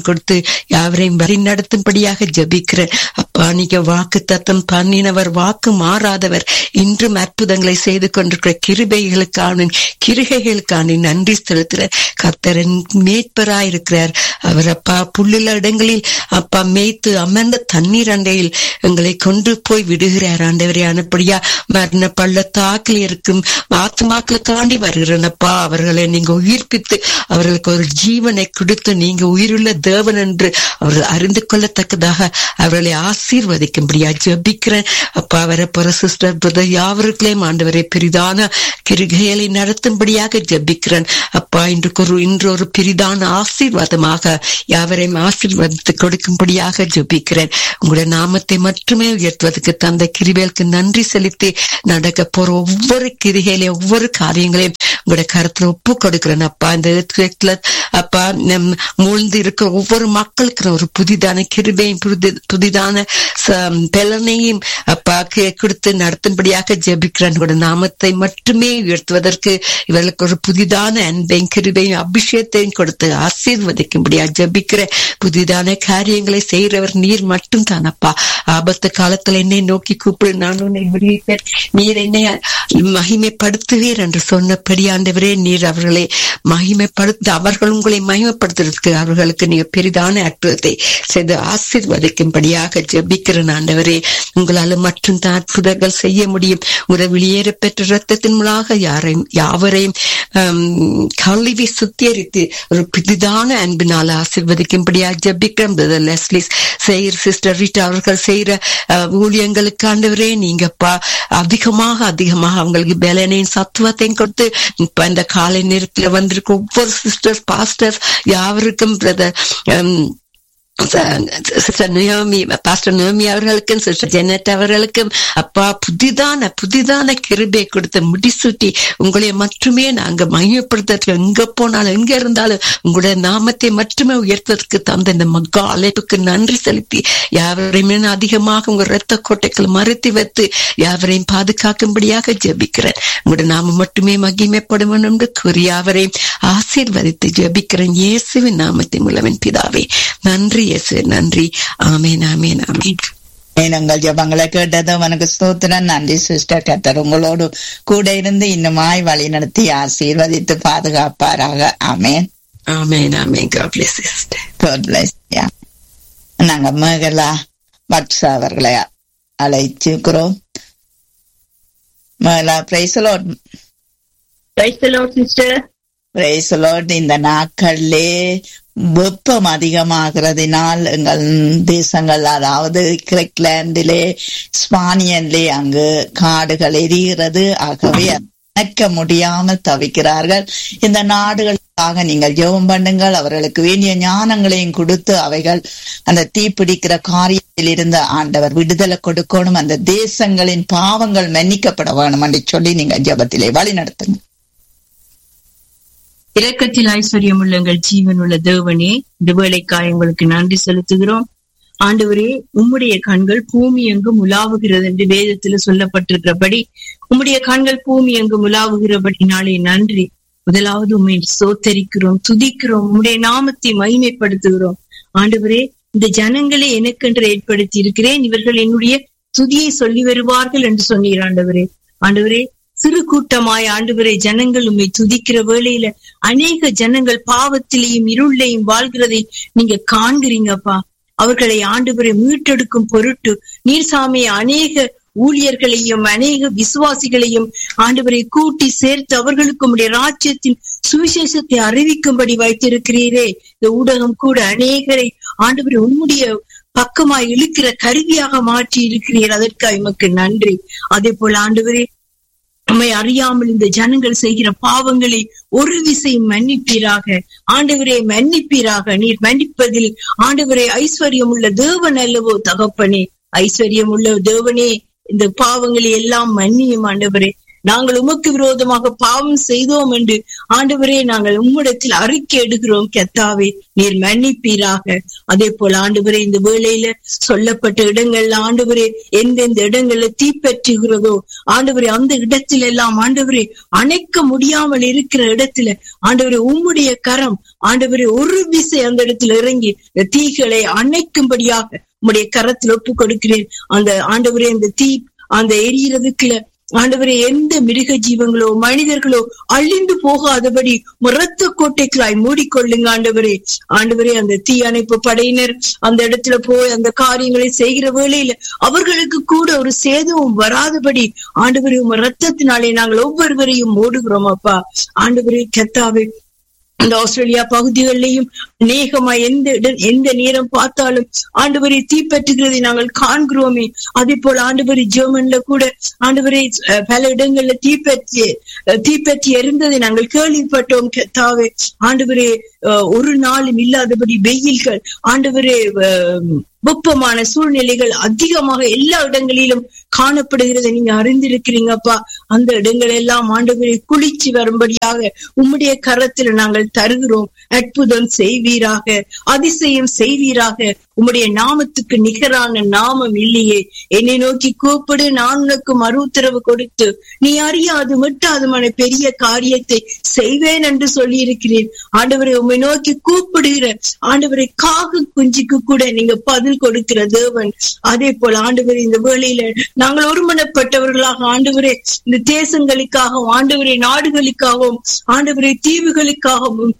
கொடுத்து யாவரையும் வழி நடத்தும்படியாக ஜபிக்கிறேன் அப்பா நீங்க வாக்கு தத்தம் பண்ணினவர் வாக்கு மாறாதவர் இன்றும் அற்புதங்களை செய்து கொண்டிருக்கிற கிருபைகளுக்கான கிருகைகளுக்கான நன்றி செலுத்துற கர்த்தரன் மேய்ப்பராயிருக்கிறார் அவர் அப்பா புல்லுள்ள இடங்களில் அப்பா மேய்த்து அமர்ந்த தண்ணீர் அண்டையில் எங்களை கொண்டு போய் விடுகிறார் ஆண்டவரே அனுப்படியா மரண பள்ளத்தாக்கில் இருக்கும் ஆத்மாக்களுக்காண்டி வருகிறனப்பா அவர்களை நீங்க உயிர்ப்பித்து அவர்களுக்கு ஒரு ஜீவனை கொடுத்து நீங்க உயிருள்ள தேவன் என்று அவர்கள் அறிந்து கொள்ளத்தக்கதாக அவர்களை ஆசீர்வதிக்கும்படியா ஜபிக்கிறேன் அப்பா வர போற சிஸ்டர் பிரதர் யாவர்களையும் ஆண்டவரை பெரிதான கிருகைகளை நடத்தும்படியாக ஜபிக்கிறேன் அப்பா இன்றைக்கு ஒரு இன்று ஒரு பெரிதான ஆசீர்வாதமாக யாவரையும் ஆசீர்வாதத்தை கொடுக்கும்படியாக ஜபிக்கிறேன் உங்களுடைய நாமத்தை மட்டுமே உயர்த்துவதற்கு தந்த கிருவேலுக்கு நன்றி செலுத்தி நடக்க போற ஒவ்வொரு கிரிகையில ஒவ்வொரு காரியங்களையும் உங்களுடைய கருத்துல ஒப்பு கொடுக்கிறேன் அப்பா இந்த earthquakeல, அப்பா நம் மூழ்ந்து இருக்கிற ஒவ்வொரு மக்களுக்கு ஒரு புதிதான கிருபையும் புதி- புதிதான ச- பலனையும் அப்பா கே- கொடுத்து நடத்தும்படியாக ஜெபிக்கிறேன் உங்களுடைய நாமத்தை மட்டுமே உயர்த்துவதற்கு இவர்களுக்கு ஒரு புதிதான அன்பையும் கிருபையும் அபிஷேகத்தையும் கொடுத்து ஆசீர்வதிக்கும்படியா ஜெபிக்கிற புதிதான காரியங்களை செய்கிறவர் நீர் மட்டும் தானப்பா ஆபத்து காலத்துல என்னை நோக்கி கூப்பிடு நான் உன்னை விடுவிப்பேன் நீர் என்னை மகிமைப்படுத்துவீர் என்று சொன்னபடி ஆண்டவரே நீர் அவர்களை மகிமைப்படுத்த அவர்கள் உங்களை மகிமைப்படுத்துறதுக்கு அவர்களுக்கு நீங்க பெரிதான அற்புதத்தை செய்து ஆசீர்வதிக்கும்படியாக ஜெபிக்கிறேன் ஆண்டவரே உங்களால மட்டும் தான் அற்புதங்கள் செய்ய முடியும் உங்களை வெளியேற பெற்ற ரத்தத்தின் மூலமாக யாரையும் யாவரையும் ஆம், கழுவி சுத்திகரித்து ஒரு புதிதான அன்பினால் ஆசீர்வதிக்கும்படியாக ஜெபிக்கிறேன் பிரதர் லெஸ்லி செய்கிற சிஸ்டர் ரீட்டா அவர்கள் செய்யற அஹ், ஊழியங்களுக்கு ஆண்டவரே நீங்கப்பா அதிகமாக அதிகமாக அவங்களுக்கு பலனையும் சத்துவத்தையும் கொடுத்து இப்ப இந்த காலை நேரத்துல வந்திருக்க ஒவ்வொரு சிஸ்டர் பாஸ்டர் யாவருக்கும் brother sister Naomi pastor Naomi அவர்களுக்கும் சிஸ்டர் ஜெனட் அவர்களுக்கும் அப்பா புதிதான புதிதான கிருபை கொடுத்த முடிசூட்டி உங்களை மட்டுமே நாங்க மையப்படுத்த எங்க போனாலும் எங்க இருந்தாலும் உங்களுடைய நாமத்தை மட்டுமே உயர்த்துவதற்கு தந்த இந்த மகா அழைப்புக்கு நன்றி செலுத்தி யாவரையுமே நான் அதிகமாக உங்க ரத்த கோட்டைகள் மறுத்தி வைத்து யாவரையும் பாதுகாக்கும்படியாக ஜெபிக்கிறேன் உங்களுடைய நாம மட்டுமே மகிமைப்படும் என்று கூறி யாவரையும் ஆசீர்வதித்து ஜெபிக்கிறேன் இயேசுவின் நாமத்தின் மூலவன் பிதாவே நன்றி இயேசு நன்றி ஆமேன் ஆமேன் ஆமேன் எங்கள் ஜபங்களை கேட்டது உனக்கு ஸ்தோத்திரம் நன்றி சிஸ்டர் கத்தர் உங்களோடு கூட இருந்து இன்னுமாய் வழி நடத்தி ஆசீர்வதித்து பாதுகாப்பாராக ஆமேன் ஆமேன் ஆமேன் God bless you, sister. God bless you. நாங்க மேகலா வட்ஸ் அவர்களை அழைச்சிருக்கிறோம் Megala பிரைசலோட் Praise the Lord, sister. பிரைசலோட் இந்த நாட்களிலே வெப்பம் அதிகமாகிறதினால் எங்கள் தேசங்கள் அதாவது கிரெக்லாண்டிலே ஸ்பானியன்லே அங்கு காடுகள் எரிகிறது ஆகவே அணைக்க முடியாமல் தவிக்கிறார்கள் இந்த நாடுகளுக்காக நீங்கள் ஜெபம் பண்ணுங்கள் அவர்களுக்கு வேண்டிய ஞானங்களையும் கொடுத்து அவைகள் அந்த தீப்பிடிக்கிற காரியத்தில் இருந்த ஆண்டவர் விடுதலை கொடுக்கணும் அந்த தேசங்களின் பாவங்கள் மன்னிக்கப்பட வேணும் என்று சொல்லி நீங்க ஜெபத்திலே வழி நடத்துங்க இரக்கத்தில் ஐஸ்வர்யம் உள்ள எங்கள் ஜீவன் உள்ள தேவனே இந்த வேலைக்காய் உங்களுக்கு நன்றி செலுத்துகிறோம் ஆண்டவரே உம்முடைய கண்கள் பூமி எங்கும் உலாவுகிறது என்று வேதத்துல சொல்லப்பட்டிருக்கிறபடி உம்முடைய கண்கள் பூமி எங்கும் உலாவுகிறபடினாலே நன்றி முதலாவது உண்மை சோத்தரிக்கிறோம் துதிக்கிறோம் உம்முடைய நாமத்தை மகிமைப்படுத்துகிறோம் ஆண்டவரே இந்த ஜனங்களை எனக்கென்று ஏற்படுத்தி இருக்கிறேன் இவர்கள் என்னுடைய துதியை சொல்லி வருவார்கள் என்று சொன்னீர் ஆண்டவரே ஆண்டவரே சிறு கூட்டமாய் ஆண்டவரே ஜனங்கள் உம்மை துதிக்கிற வேளையில அநேக ஜனங்கள் பாவத்திலேயும் இருளையும் வாழ்கிறதை நீங்க காண்கிறீங்கப்பா அவர்களை ஆண்டவரை மீட்டெடுக்கும் பொருட்டு நீர் சாமி அநேக ஊழியர்களையும் அநேக விசுவாசிகளையும் ஆண்டவரை கூட்டி சேர்த்து அவர்களுக்கு உம்முடைய ராஜ்யத்தின் சுவிசேஷத்தை அறிவிக்கும்படி வைத்திருக்கிறீரே இந்த ஊடகம் கூட அநேகரை ஆண்டவரை உம்முடைய பக்கமாய் இழுக்கிற கருவியாக மாற்றி இருக்கிறீர் அதற்காக எமக்கு நன்றி அதே போல ஆண்டவரே நம்மை அறியாமல் இந்த ஜனங்கள் செய்கிற பாவங்களை ஒரு விசை மன்னிப்பீராக ஆண்டவரே மன்னிப்பீராக நீர் மன்னிப்பதில் ஆண்டவரே ஐஸ்வர்யம் உள்ள தேவன் அல்லவோ தகப்பனே ஐஸ்வர்யம் உள்ள தேவனே இந்த பாவங்களை எல்லாம் மன்னியும் ஆண்டவரே நாங்கள் உமக்கு விரோதமாக பாவம் செய்தோம் என்று ஆண்டவரே நாங்கள் உம்மிடத்தில் அறிக்கை எடுக்கிறோம் கெத்தாவே நீர் மன்னிப்பீராக அதே போல ஆண்டவரே இந்த வேளையில சொல்லப்பட்ட இடங்கள்ல ஆண்டவரே எந்தெந்த இடங்கள்ல தீப்பற்றுகிறதோ ஆண்டவரே அந்த இடத்துல எல்லாம் ஆண்டவரே அணைக்க முடியாமல் இருக்கிற இடத்துல ஆண்டவரே உம்முடைய கரம் ஆண்டவரே ஒரு விசை அந்த இடத்துல இறங்கி இந்த தீகளை அணைக்கும்படியாக உம்முடைய கரத்தில் ஒப்பு கொடுக்கிறேன் அந்த ஆண்டவரே அந்த தீ அந்த எரியறதுக்குள்ள ஆண்டவரே எந்த மிருக ஜீவங்களோ மனிதர்களோ அழிந்து போகாதபடி ரத்த கோட்டைகளாய் மூடிக்கொள்ளுங்க ஆண்டவரே ஆண்டவரே அந்த தீ அணைப்பு படையினர் அந்த இடத்துல போய் அந்த காரியங்களை செய்கிற வேளையில அவர்களுக்கு கூட ஒரு சேதமும் வராதபடி ஆண்டவரே உங்க ரத்தத்தினாலே நாங்கள் ஒவ்வொருவரையும் மூடுகிறோம் அப்பா ஆண்டவரே கெத்தாவே இந்த ஆஸ்திரேலியா பகுதிகளிலையும் அநேகமா எந்த இட- எந்த நேரம் பார்த்தாலும் ஆண்டவரை தீப்பற்றுகிறதை நாங்கள் காண்கிறோமே அதே போல ஆண்டவரை ஜெர்மன்ல கூட ஆண்டவரை அஹ், பல இடங்கள்ல தீப்பற்றி அஹ், தீப்பற்றி எரிந்ததை நாங்கள் கேள்விப்பட்டோம் கத்தாவே ஆண்டவரே அஹ், ஒரு நாளும் இல்லாதபடி வெயில்கள் ஆண்டவரே அஹ், வெப்பமான சூழ்நிலைகள் அதிகமாக எல்லா இடங்களிலும் காணப்படுகிறதை நீங்க அறிந்திருக்கிறீங்கப்பா அந்த இடங்கள் எல்லாம் ஆண்டவரை குளிச்சு வரும்படியாக உம்முடைய கரத்தில் நாங்கள் தருகிறோம் அற்புதம் செய்வீராக அதிசயம் செய்வீராக உம்முடைய நாமத்துக்கு நிகரான நாமம் இல்லையே என்னை நோக்கி கூப்பிடு நான் உனக்கு மறு உத்தரவு கொடுத்து நீ அறியாது விட்டாதுமான பெரிய காரியத்தை செய்வேன் என்று சொல்லி இருக்கிறேன் ஆண்டவரை உம்மை நோக்கி கூப்பிடுகிற ஆண்டவரை காகு குஞ்சுக்கு கூட நீங்க பதில் கொடுக்கிற தேவன் அதே போல ஆண்டவரே இந்த வேளையில நாங்கள் ஒருமனப்பட்டவர்களாக ஆண்டவரே இந்த தேசங்களுக்காகவும் ஆண்டவரே நாடுகளுக்காகவும் ஆண்டவரே தீவுகளுக்காகவும்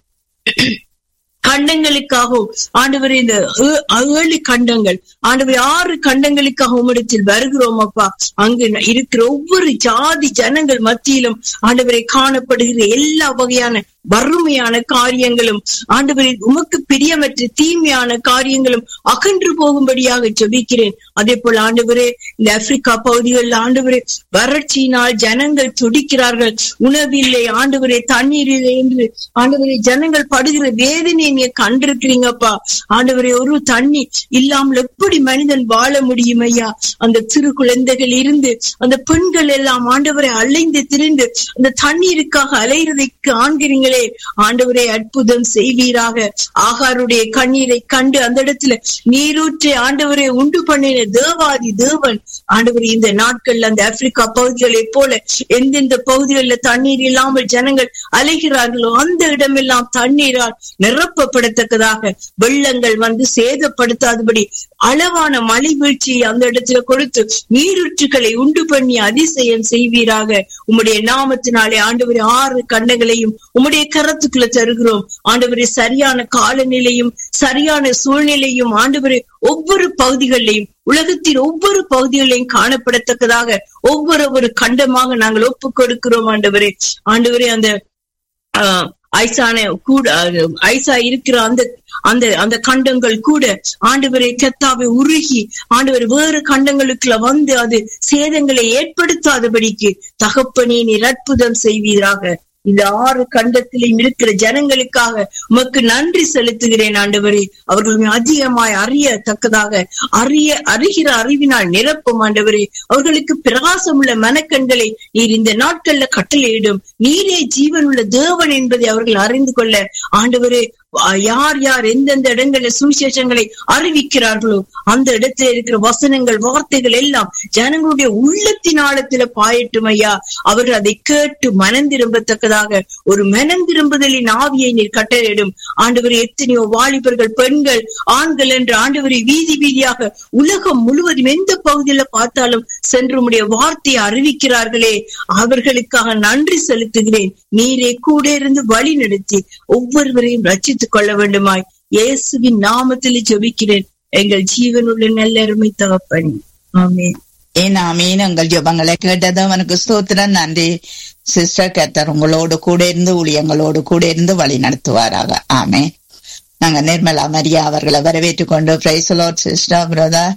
கண்டங்களுக்காகவும் ஆண்டவரே இந்த ஏ- ஏழு கண்டங்கள் ஆண்டவரே ஆறு கண்டங்களுக்காக உம்மிடத்தில் வருகிறோம் அப்பா அங்கு ந- இருக்கிற ஒவ்வொரு ஜாதி ஜனங்கள் மத்தியிலும் ஆண்டவரை காணப்படுகிற எல்லா வகையான வறுமையான காரியங்களும் ஆண்டவரே உமக்கு பிரியமற்ற தீமையான காரியங்களும் அகன்று போகும்படியாக ஜெபிக்கிறேன் அதே போல ஆண்டவரே இந்த ஆப்பிரிக்கா பகுதிகளில் ஆண்டவரே வறட்சியினால் ஜனங்கள் துடிக்கிறார்கள் உணவில்லை ஆண்டவரே தண்ணீர் இல்லை என்று ஆண்டவரே ஜனங்கள் படுகிற வேதனையை நீங்க கண்டிருக்கிறீங்கப்பா ஆண்டவரே ஒரு தண்ணி இல்லாமல் எப்படி மனிதன் வாழ முடியும் ஐயா அந்த சிறு குழந்தைகள் இருந்து அந்த பெண்கள் எல்லாம் ஆண்டவரை அலைந்து திரிந்து அந்த தண்ணீருக்காக அலைகிறதை காண்கிறீங்களே ஆண்டவரே அற்புதம் செய்வீராக ஆகாருடைய கண்ணீரை கண்டு அந்த இடத்துல நீரூற்றை ஆண்டவரை உண்டு பண்ணின தேவாதி தேவன் ஆண்டவரே இந்த நாட்கள்ல அந்த ஆப்பிரிக்கா பகுதிகளைப் போல எந்தெந்த பகுதிகளில் தண்ணீர் இல்லாமல் ஜனங்கள் அலைகிறார்களோ அந்த இடமெல்லாம் தண்ணீரால் நிரப்பப்படத்தக்கதாக வெள்ளங்கள் வந்து சேதப்படுத்தாதபடி அளவான மழை வீழ்ச்சியை அந்த இடத்துல கொடுத்து நீரூற்றுகளை உண்டு பண்ணி அதிசயம் செய்வீராக உம்முடைய நாமத்தினாலே ஆண்டவரே ஆறு கண்டங்களையும் உம்முடைய கரத்துக்குள்ள தருகிறோம் ஆண்டவரே சரியான காலநிலையும் சரியான சூழ்நிலையும் ஆண்டவரே ஒவ்வொரு பகுதிகளிலையும் உலகத்தின் ஒவ்வொரு பகுதிகளையும் காணப்படத்தக்கதாக ஒவ்வொரு ஒரு கண்டமாக நாங்கள் ஒப்புக் கொடுக்கிறோம் ஆண்டவரே ஆண்டவரே அந்த ஆஹ், ஐசான கூட அஹ், ஐசா இருக்கிற அந்த அந்த அந்த கண்டங்கள் கூட ஆண்டவரை கத்தாவை உருகி ஆண்டவர் வேறு கண்டங்களுக்குள்ள வந்து அது சேதங்களை ஏற்படுத்தாதபடிக்கு தகப்பனே நீர் அற்புதம் செய்வீராக இந்த ஆறு கண்டத்திலும் இருக்கிற ஜனங்களுக்காக உமக்கு நன்றி செலுத்துகிறேன் ஆண்டவரே அவர்கள் அதிகமாய் அறியத்தக்கதாக அறிய அறிகிற அறிவினால் நிரப்பும் ஆண்டவரே அவர்களுக்கு பிரகாசம் உள்ள மனக்கண்களை நீர் இந்த நாட்கள்ல கட்டளையிடும் நீரே ஜீவனுள்ள தேவன் என்பதை அவர்கள் அறிந்து கொள்ள ஆண்டவரே ஆ, யார் யார் எந்தெந்த இடங்களில் சுவிசேஷங்களை அறிவிக்கிறார்களோ அந்த இடத்துல இருக்கிற வசனங்கள் வார்த்தைகள் எல்லாம் ஜனங்களுடைய உள்ளத்தின் ஆழத்துல பாயட்டும் ஐயா அவர்கள் அதை கேட்டு மனம் திரும்பத்தக்கதாக ஒரு மனம் திரும்புதலின் ஆவியை நீர் கட்டளையிடும் ஆண்டவர் எத்தனையோ வாலிபர்கள் பெண்கள் ஆண்கள் என்று ஆண்டவரை வீதி வீதியாக உலகம் முழுவதும் எந்த பகுதியில பார்த்தாலும் சென்று உம்முடைய வார்த்தையை அறிவிக்கிறார்களே அவர்களுக்காக நன்றி செலுத்துகிறேன் நீரே கூட இருந்து வழி நடத்தி ஒவ்வொருவரையும் ரட்சித்துக் கொள்ள வேண்டுமாய் இயேசுவின் நாமத்தில் ஜெபிக்கிறேன் எங்கள் ஜீவனுள்ள நல்ல அருமை தகப்பனே ஆமென் ஏன் ஆமீன் உங்கள் ஜெபங்களை கேட்டது அவனுக்கு ஸ்தோத்திரம் நன்றி சிஸ்டர் கத்தர் உங்களோடு கூட இருந்து ஊழியங்களோடு கூட இருந்து வழி நடத்துவாராக ஆமே நாங்க நிர்மலா மரியா அவர்களை வரவேற்றுக் கொண்டு praise the Lord sister brother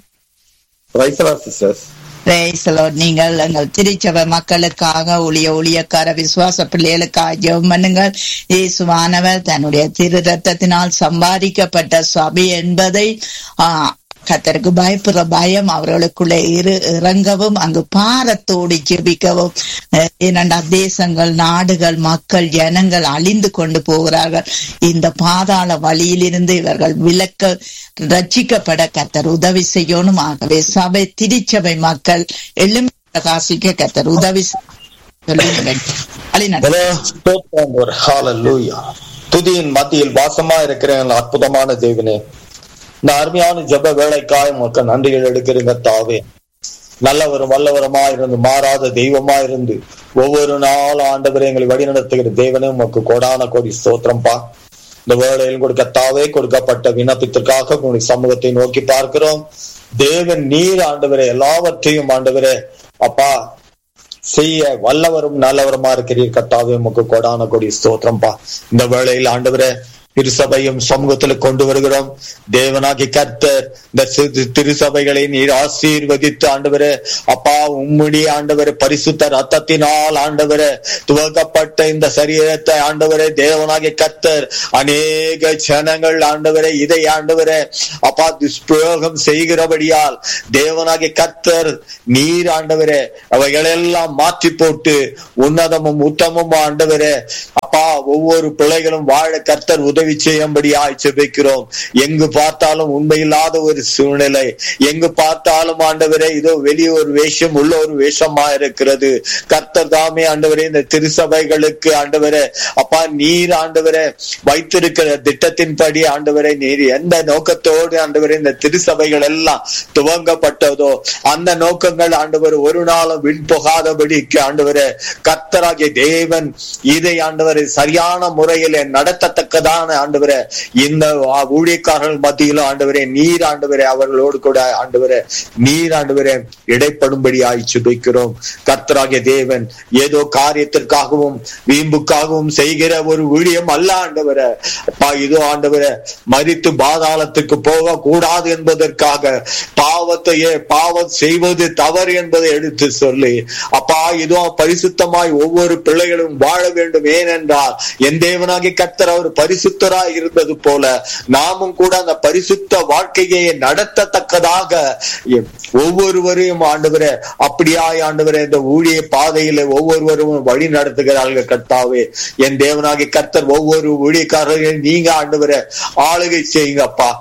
sisters praise the Lord நீங்கள் எங்கள் திருச்சபை மக்களுக்காக ஊழிய ஊழியக்கார விசுவாச பிள்ளைகளுக்காக ஜெபம் பண்ணுங்கள் இயேசுவானவர் தன்னுடைய திரு ரத்தத்தினால் சம்பாதிக்கப்பட்ட சபை என்பதை ஆஹ், கத்தருக்கு பயப்படுற பயம் அவர்களுக்குள்ளே இரு இறங்கவும் அங்கு பாரத்தோடு ஜெபிக்கவும் அஹ், ஏனென்றா தேசங்கள் நாடுகள் மக்கள் ஜனங்கள் அழிந்து கொண்டு போகிறார்கள் இந்த பாதாள வழியிலிருந்து இவர்கள் விலக்க ரட்சிக்கப்பட கத்தர் உதவி செய்யணும் ஆகவே சபை திருச்சபை மக்கள் எழும்பி பிரகாசிக்க கத்தர் உதவி செய்ய சொல்லுங்கள் வழிநடத்துங்கள். ஸ்தோத்திரம் ஹalleluya துதியின் மத்தியில் வாசமா இருக்கிற எங்கள் அற்புதமான தேவனே இந்த அருமையான ஜெப வேலைக்காய் மக்கள் நன்றிகள் எடுக்கிறீங்க தாவே நல்லவரும் வல்லவருமா இருந்து மாறாத தெய்வமா இருந்து ஒவ்வொரு நாளும் ஆண்டவரை எங்களை வழிநடத்துகிற தேவனே உமக்கு கோடான கோடி ஸ்தோத்திரம்பா இந்த வேளையில் கொடுக்க தாவே கொடுக்கப்பட்ட விண்ணப்பத்திற்காக உங்களுடைய சமூகத்தை நோக்கி பார்க்கிறோம் தேவன் நீர் ஆண்டவரே எல்லாவற்றையும் ஆண்டவரே அப்பா செய்ய வல்லவரும் நல்லவருமா இருக்கிறீர் கத்தாவே உமக்கு கொடான கொடி ஸ்தோத்திரம்பா இந்த வேளையில் ஆண்டவரே திருசபையும் சமூகத்துல கொண்டு வருகிறோம் தேவனாகி கர்த்தர் இந்த சி- திருசபைகளை நீர் ஆசீர்வதித்து ஆண்டவரே அப்பா உம்முடைய ஆண்டவரே பரிசுத்த ரத்தத்தினால் ஆண்டவரே துவக்கப்பட்ட இந்த சரீரத்தை ஆண்டவரே தேவனாகி கர்த்தர் அநேக ஜனங்கள் ஆண்டவரே இதை ஆண்டவரே அப்பா துஷ்பிரயோகம் செய்கிறபடியால் தேவனாகி கர்த்தர் நீர் ஆண்டவரே அவைகளெல்லாம் மாற்றி போட்டு உன்னதமும் உத்தமும் ஆண்டவரே அப்பா ஒவ்வொரு பிள்ளைகளும் வாழ கர்த்தர் உதவி செய்யும்படியாய் ஜெபிக்கிறோம் எங்கு பார்த்தாலும் உண்மையில்லாத ஒரு சூழ்நிலை எங்கு பார்த்தாலும் ஆண்டவரே இதோ வெளியே ஒரு வேஷம் உள்ள ஒரு வேஷமா இருக்கிறது கர்த்தர் தாமே ஆண்டவரே இந்த திருசபைகளுக்கு ஆண்டவரே அப்பா நீர் ஆண்டவரே வைத்திருக்கிற திட்டத்தின்படி ஆண்டவரே நீர் எந்த நோக்கத்தோடு ஆண்டவரே இந்த திருசபைகள் எல்லாம் துவங்கப்பட்டதோ அந்த நோக்கங்கள் ஆண்டவர் ஒரு நாளும் விண் போகாதபடிக்கு ஆண்டவரே கர்த்தராகிய தேவன் இதை ஆண்டவரை சரியான முறையிலே நடத்தத்தக்கதான ஆண்டவரே இந்த ஊழியக்காரர்கள் மத்தியிலும் ஆண்டவரே நீர் ஆண்டவரே அவர்களோடு கூட ஆண்டவரே நீர் ஆண்டவரே இடைப்படும்படியாய் சுபிக்கிறோம் கர்த்தராகிய தேவன் ஏதோ காரியத்திற்காகவும் வீம்புக்காகவும் செய்கிற ஒரு ஊழியம் அல்ல ஆண்டவரே அப்பா இதோ ஆண்டவரே மரித்து பாதாளத்துக்கு போக கூடாது என்பதற்காக பாவத்தையே பாவம் செய்வது தவறு என்பதை எடுத்து சொல்லி அப்பா இதோ பரிசுத்தமாய் ஒவ்வொரு பிள்ளைகளும் வாழ வேண்டும் ஏனென்றால் என் தேவனாகி கர்த்தர் அவர் பரிசுத்தராய் இருந்தது போல நாமும் கூட அந்த பரிசுத்த வாழ்க்கையை நடத்தத்தக்கதாக ஒவ்வொருவரையும் ஆண்டவரே அப்படியாய் ஆண்டவரே இந்த ஊழிய பாதையில ஒவ்வொருவரும் வழி நடத்துகிறார்கள் கர்த்தாவே என் தேவனாகி கர்த்தர் ஒவ்வொரு ஊழியக்காரர்களையும் நீங்க ஆண்டவரே ஆளுகை செய்யுங்கப்பா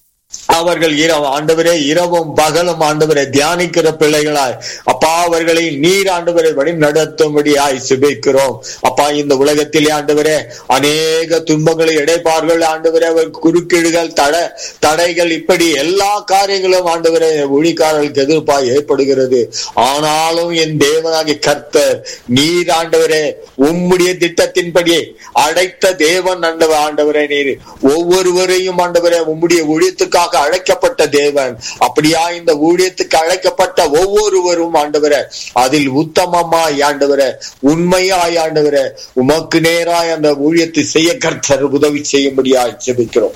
அவர்கள் இரவு ஆண்டவரே இரவும் பகலும் ஆண்டவரை தியானிக்கிற பிள்ளைகளாய் அப்பா அவர்களை நீர் ஆண்டவரை வழி நடத்தும்படியாய் சுபிக்கிறோம் அப்பா இந்த உலகத்திலே ஆண்டவரே அநேக துன்பங்களை இடைப்பார்கள் ஆண்டவரே அவர் குறுக்கீடுகள் தட தடைகள் இப்படி எல்லா காரியங்களும் ஆண்டவரே ஒளிக்காரர்களுக்கு எதிர்ப்பாய் ஏற்படுகிறது ஆனாலும் என் தேவனாகி கர்த்தர் நீர் ஆண்டவரே உம்முடைய திட்டத்தின்படி அடைத்த தேவன் ஆண்டவர் ஆண்டவரே நீர் ஒவ்வொருவரையும் ஆண்டவரே உம்முடைய ஊழியத்துக்காக அழைக்கப்பட்ட தேவன் அப்படியா இந்த ஊழியத்துக்கு அழைக்கப்பட்ட ஒவ்வொருவரும் ஆண்டவரே அதில் உத்தமமாய் ஆண்டவரே உண்மையாய் ஆண்டவரே உமக்கு நேராய் அந்த ஊழியத்தை செய்ய கர்த்தர் உதவி செய்யும்படியாய் ஜெபிக்கிறோம்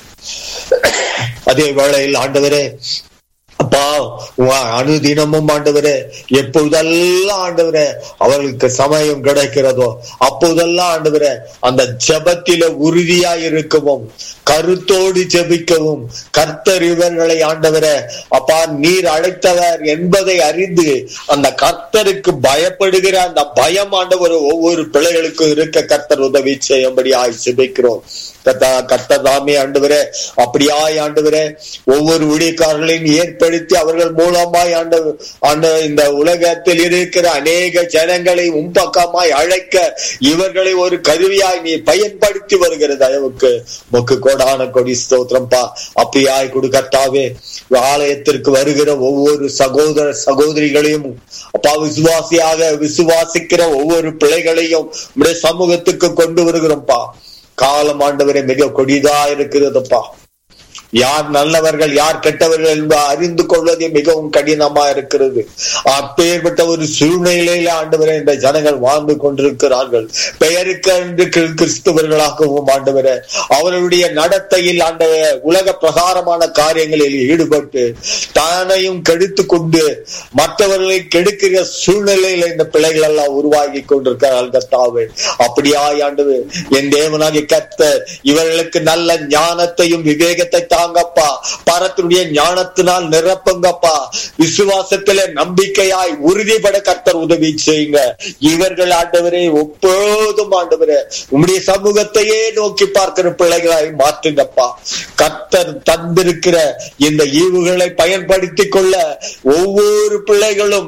அதே வேளையில் ஆண்டவரே அப்பா உன் அனுதினமும் ஆண்டவரே எப்போதெல்லாம் ஆண்டவரே அவர்களுக்கு சமயம் கிடைக்கிறதோ அப்போதெல்லாம் ஆண்டவரே அந்த ஜபத்தில உறுதியாய் இருக்கவும் கருத்தோடு ஜெபிக்கவும் கர்த்தர் இவர்களை ஆண்டவரே அப்பா நீர் அழைத்தவர் என்பதை அறிந்து அந்த கர்த்தருக்கு பயப்படுகிற அந்த பயம் ஆண்டவர் ஒவ்வொரு பிள்ளைகளுக்கும் இருக்க கர்த்தர் உதவி செய்யும்படி ஆய் ஜெபிக்கிறோம் கர்த்தர் தாமே ஆண்டவரே அப்படியாய் ஆண்டவரே ஒவ்வொரு ஊழியக்காரர்களையும் ஏற்படுத்தி அவர்கள் மூலமாய் ஆண்ட ஆண்ட இந்த உலகத்தில் இருக்கிற அநேக ஜனங்களை உம்பக்கமாய் அழைக்க இவர்களை ஒரு கருவியாய் நீ பயன்படுத்தி வருகிற தயவுக்கு மொக்கு கோடான கொடி ஸ்தோத்திரம்பா அப்படியாய் கொடுக்கத்தாவே ஆலயத்திற்கு வருகிற ஒவ்வொரு சகோதர சகோதரிகளையும் அப்பா விசுவாசியாக விசுவாசிக்கிற ஒவ்வொரு பிள்ளைகளையும் நம்முடைய சமூகத்துக்கு கொண்டு வருகிறோம்ப்பா காலம் ஆண்டவரை மிக கொடிதா இருக்கிறதுப்பா யார் நல்லவர்கள் யார் கெட்டவர்கள் என்பதை அறிந்து கொள்வதே மிகவும் கடினமா இருக்கிறது அப்பேற்பட்ட ஒரு சூழ்நிலையில ஆண்டவரை இந்த ஜனங்கள் வாழ்ந்து கொண்டிருக்கிறார்கள் பெயருக்கு என்று கிறிஸ்தவர்களாகவும் ஆண்டவரை அவர்களுடைய நடத்தையில் ஆண்டவர உலக பிரகாரமான காரியங்களில் ஈடுபட்டு தானையும் கெடுத்து கொண்டு மற்றவர்களை கெடுக்கிற சூழ்நிலையில இந்த பிள்ளைகள் எல்லாம் உருவாகி கொண்டிருக்கிறார்கள் கத்தாவே அப்படியாய் ஆண்டவர் என் தேவனாகி கத்த இவர்களுக்கு நல்ல ஞானத்தையும் விவேகத்தை தாரும் தாங்கப்பா பரத்தினுடைய ஞானத்தினால் நிரப்புங்கப்பா விசுவாசத்தில நம்பிக்கையாய் உறுதிப்பட கர்த்தர் உதவி செய்யுங்க இவர்கள் ஆண்டவரே எப்போதும் ஆண்டவரே உம்முடைய சமூகத்தையே நோக்கி பார்க்கிற பிள்ளைகளாய் மாற்றுங்கப்பா கர்த்தர் தந்திருக்கிற இந்த ஈவுகளை பயன்படுத்திக் கொள்ள ஒவ்வொரு பிள்ளைகளும்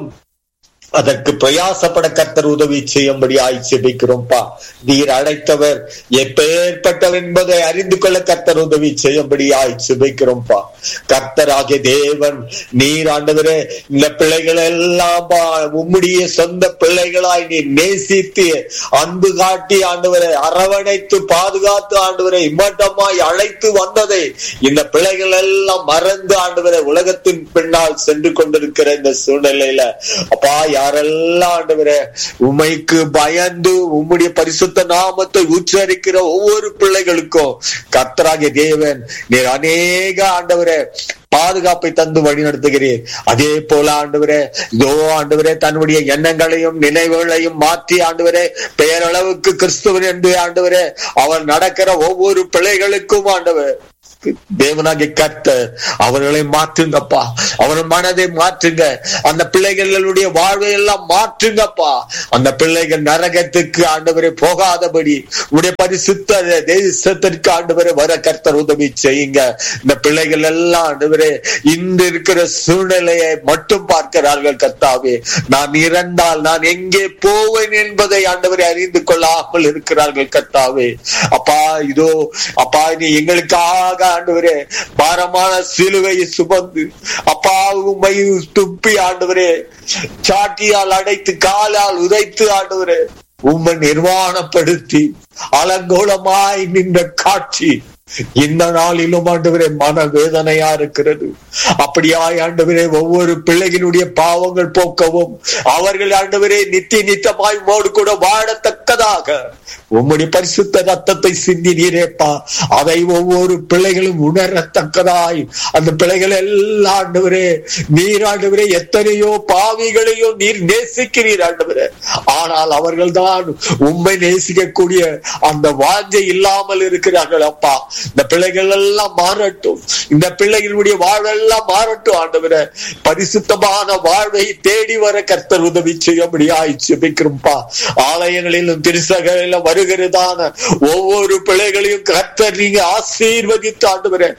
அதற்கு பிரயாசப்பட கர்த்தர் உதவி செய்யும்படி ஆய்ச்சிபிக்கிறோம்ப்பா நீர் அழைத்தவர் எப்பேற்பட்டவர் என்பதை அறிந்து கொள்ள கர்த்தர் உதவி செய்யும்படி ஆய்ச்சிபிக்கிறோம்ப்பா கர்த்தர் ஆகிய தேவன் நீர் ஆண்டவரே இந்த பிள்ளைகள் எல்லாம் உம்முடைய சொந்த பிள்ளைகளாய் நீர் நேசித்து அன்பு காட்டி ஆண்டவரை அரவணைத்து பாதுகாத்து ஆண்டவரை இம்மட்டமாய் அழைத்து வந்ததை இந்த பிள்ளைகள் எல்லாம் மறந்து ஆண்டவரை உலகத்தின் பின்னால் சென்று கொண்டிருக்கிற இந்த சூழ்நிலையில அப்பா யாரெல்லாம் ஆண்டவரே உமைக்கு பயந்து உம்முடைய பரிசுத்த நாமத்தை உச்சரிக்கிற ஒவ்வொரு பிள்ளைகளுக்கும் கர்த்தராகிய தேவன் நீர் அநேக ஆண்டவரே பாதுகாப்பை தந்து வழி நடத்துகிறீர் அதே போல ஆண்டவரே இதோ ஆண்டவரே தன்னுடைய எண்ணங்களையும் நினைவுகளையும் மாற்றி ஆண்டவரே பெயரளவுக்கு கிறிஸ்துவன் என்று ஆண்டவரே அவர் நடக்கிற ஒவ்வொரு பிள்ளைகளுக்கும் ஆண்டவர் தேவனாகி கர்த்தர் அவர்களை மாற்றுங்கப்பா அவர் மனதை மாற்றுங்க அந்த பிள்ளைகளுடைய வாழ்வை எல்லாம் மாற்றுங்கப்பா அந்த பிள்ளைகள் நரகத்துக்கு ஆண்டவரை போகாதபடி உடைய பரிசுத்த தேசத்திற்கு ஆண்டவரை வர கர்த்தர் உதவி செய்யுங்க இந்த பிள்ளைகள் எல்லாம் ஆண்டவரே இந்த இருக்கிற சூழ்நிலையை மட்டும் பார்க்கிறார்கள் கர்த்தாவே நான் இறந்தால் நான் எங்கே போவேன் என்பதை ஆண்டவரை அறிந்து கொள்ளாமல் இருக்கிறார்கள் கர்த்தாவே அப்பா இதோ அப்பா நீ எங்களுக்காக ஆண்டவரே பாரமான சிலுவையை சுமந்து அப்பா உண்மை துப்பி ஆண்டவரே சாட்டியால் அடைத்து காலால் உதைத்து ஆண்டவரே உண்மை நிர்வாணப்படுத்தி அலங்கோலமாய் நின்ற காட்சி இந்த நாளிலும் ஆண்டவரே மன வேதனையா இருக்கிறது அப்படியாய் ஆண்டவரே ஒவ்வொரு பிள்ளைகளுடைய பாவங்கள் போக்கவும் அவர்கள் ஆண்டவரே நித்திய நித்தமாய் மோடு கூட வாழத்தக்கதாக உம்முடைய பரிசுத்த ரத்தத்தை சிந்தி நீரேப்பா அதை ஒவ்வொரு பிள்ளைகளும் உணரத்தக்கதாய் அந்த பிள்ளைகள் எல்லாம் ஆண்டவரே நீர் ஆண்டவரே எத்தனையோ பாவிகளையும் நீர் நேசிக்கிறீர் ஆண்டவரே ஆனால் அவர்கள் தான் உண்மை நேசிக்கக்கூடிய அந்த வாஞ்சை இல்லாமல் இருக்கிறார்கள் அப்பா இந்த பிள்ளைகள் எல்லாம் மாறட்டும் இந்த பிள்ளைகளுடைய வாழ்வெல்லாம் மாறட்டும் ஆண்டவரே பரிசுத்தமான வாழ்வை தேடி வர கர்த்தர் உதவி செய்யும்படியாய் ஜெபிக்கிறோம்ப்பா ஆலயங்களிலும் திருசகளிலும் வருகிறதான ஒவ்வொரு பிள்ளைகளையும் கர்த்தர் நீங்க ஆசீர்வதித்து ஆண்டவரே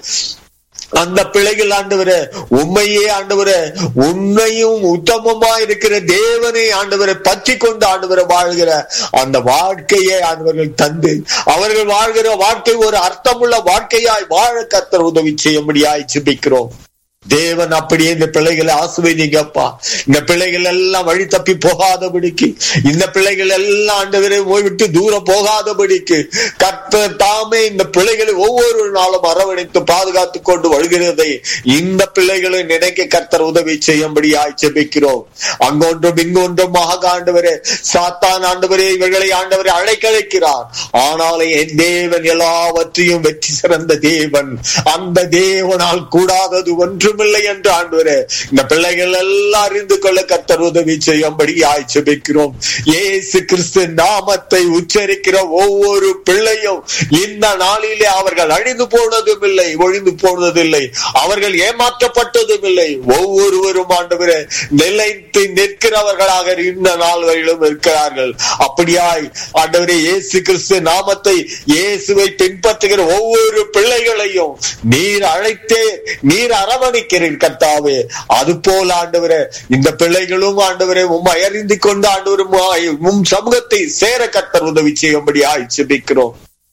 அந்த பிள்ளைகள் ஆண்டவர உண்மையே ஆண்டவர உண்மையும் உத்தமமா இருக்கிற தேவனை ஆண்டவரை பற்றி கொண்டு ஆண்டவரை வாழ்கிற அந்த வாழ்க்கையை ஆண்டவர்கள் தந்து அவர்கள் வாழ்கிற வாழ்க்கை ஒரு அர்த்தமுள்ள வாழ்க்கையாய் வாழ கர்த்தர் உதவி செய்யும்படியாய் சிபிக்கிறோம் தேவன் அப்படியே இந்த பிள்ளைகளை ஆசுவதிங்கப்பா இந்த பிள்ளைகள் எல்லாம் வழி தப்பி போகாதபடிக்கு இந்த பிள்ளைகள் எல்லாம் ஆண்டவரை விட்டு தூரம் போகாதபடிக்கு கர்த்தர் தாமே இந்த பிள்ளைகளை ஒவ்வொரு நாளும் அரவணைத்து பாதுகாத்து கொண்டு வருகிறதை இந்த பிள்ளைகளை நினைக்க கர்த்தர் உதவி செய்யும்படி ஆய்ச்சபிக்கிறோம் அங்கொன்றும் இங்கொன்றும் ஆண்டவரே சாத்தான் ஆண்டவரே இவர்களை ஆண்டவரை அழைக்கழைக்கிறார் ஆனாலும் என் தேவன் எல்லாவற்றையும் வெற்றி சிறந்த தேவன் அந்த தேவனால் கூடாதது ஒன்று ஒன்றுமில்லை என்று ஆண்டவரே இந்த பிள்ளைகள் எல்லாம் அறிந்து கொள்ள கர்த்தர் உதவி செய்யும்படி ஆய்ச்சபிக்கிறோம் ஏசு கிறிஸ்து நாமத்தை உச்சரிக்கிற ஒவ்வொரு பிள்ளையும் இந்த நாளிலே அவர்கள் அழிந்து போனதும் இல்லை ஒழிந்து போனதில்லை அவர்கள் ஏமாற்றப்பட்டதும் இல்லை ஒவ்வொருவரும் ஆண்டவரே நிலைத்து நிற்கிறவர்களாக இந்த நாள் வரையிலும் இருக்கிறார்கள் அப்படியாய் ஆண்டவரே இயேசு கிறிஸ்து நாமத்தை இயேசுவை பின்பற்றுகிற ஒவ்வொரு பிள்ளைகளையும் நீர் அழைத்தே நீர் அரவணைக்கிறீர் கர்த்தாவே அது போல ஆண்டவரே இந்த பிள்ளைகளும் ஆண்டவரே உம்மை அறிந்து கொண்டு ஆண்டவரும் உம் சமூகத்தை சேர கர்த்தர் உதவி செய்யும்படி ஆய்ச்சிபிக்கிறோம்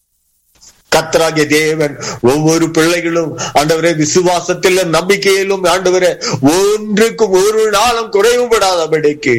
கத்தராகிய தேவன் ஒவ்வொரு பிள்ளைகளும் ஆண்டவரே விசுவாசத்திலும் நம்பிக்கையிலும் ஆண்டவரே ஒன்றுக்கும் ஒரு நாளும் குறைவுபடாதபடிக்கு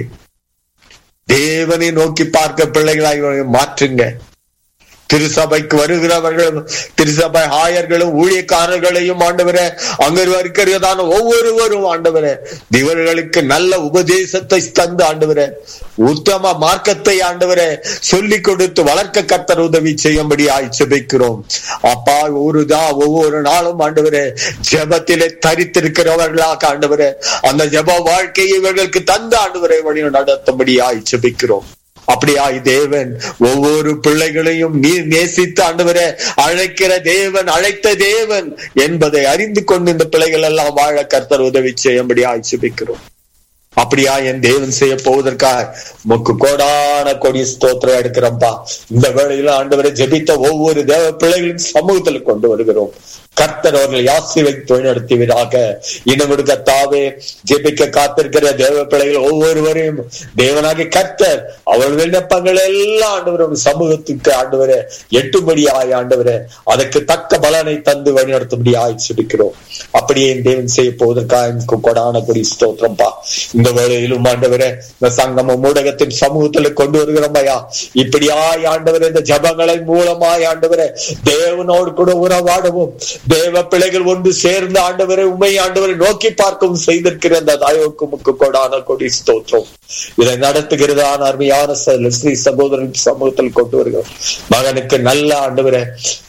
தேவனை நோக்கி பார்க்க பிள்ளைகளாக மாற்றுங்க திருசபைக்கு வருகிறவர்களும் திருசபை ஆயர்களும் ஊழியக்காரர்களையும் ஆண்டவரே அங்க இருக்கிறதான ஒவ்வொருவரும் ஆண்டவரே இவர்களுக்கு நல்ல உபதேசத்தை தந்து ஆண்டவரே உத்தம மார்க்கத்தை ஆண்டவரே சொல்லிக் கொடுத்து வளர்க்க கத்தர் உதவி செய்யும்படி ஆய்ச்சபிக்கிறோம் அப்பா ஒருதா ஒவ்வொரு நாளும் ஆண்டவரே ஜபத்திலே தரித்திருக்கிறவர்களாக ஆண்டவரே அந்த ஜப வாழ்க்கையை இவர்களுக்கு தந்த ஆண்டவரை வழி நடத்தும்படி ஆய்ச்சபிக்கிறோம் அப்படியாய் தேவன் ஒவ்வொரு பிள்ளைகளையும் நீர் நேசித்து ஆண்டவரே அழைக்கிற தேவன் அழைத்த தேவன் என்பதை அறிந்து கொண்டு இந்த பிள்ளைகள் எல்லாம் வாழ கர்த்தர் உதவி செய்யும்படியாய் சுபிக்கிறோம் அப்படியா என் தேவன் செய்ய போவதற்காக முக்கு கோடான கொடி ஸ்தோத்திரம் எடுக்கிறோம்பா இந்த வேளையில ஆண்டவரை ஜெபித்த ஒவ்வொரு தேவ பிள்ளைகளின் சமூகத்தில் கொண்டு வருகிறோம் கர்த்தர் அவர்களை ஆசீர்வதித்து வழிநடத்துவதாக இன்னும் கொடுக்க தாவே ஜெபிக்க காத்திருக்கிற தேவ பிள்ளைகள் ஒவ்வொருவரையும் தேவனாகி கர்த்தர் அவர்கள் விண்ணப்பங்கள் எல்லாம் ஆண்டவரும் சமூகத்துக்கு ஆண்டவரே எட்டும்படியாய் ஆண்டவரே அதற்கு தக்க பலனை தந்து வழிநடத்தும்படியாய் சுபிக்கிறோம் அப்படியே என் தேவன் செய்ய போவதற்காக கொடான கொடி ஸ்தோத்திரம்பா இந்த வேளையிலும் ஆண்டவரே இந்த சங்கம ஊடகத்தின் சமூகத்துல கொண்டு வருகிறோம் ஐயா இப்படியாய் ஆண்டவரே இந்த ஜபங்களை மூலமாய் ஆண்டவரே தேவனோடு கூட உறவாடவும் தேவ பிள்ளைகள் ஒன்று சேர்ந்து ஆண்டவரை உண்மை ஆண்டவரை நோக்கி பார்க்கவும் செய்திருக்கிற அந்த தயவுக்கு முக்கு கொடான கொடி ஸ்தோத்திரம் இதை நடத்துகிறதான அருமையான ஸ்ரீ சகோதரன் சமூகத்தில் கொண்டு வருகிறோம் மகனுக்கு நல்ல ஆண்டவரை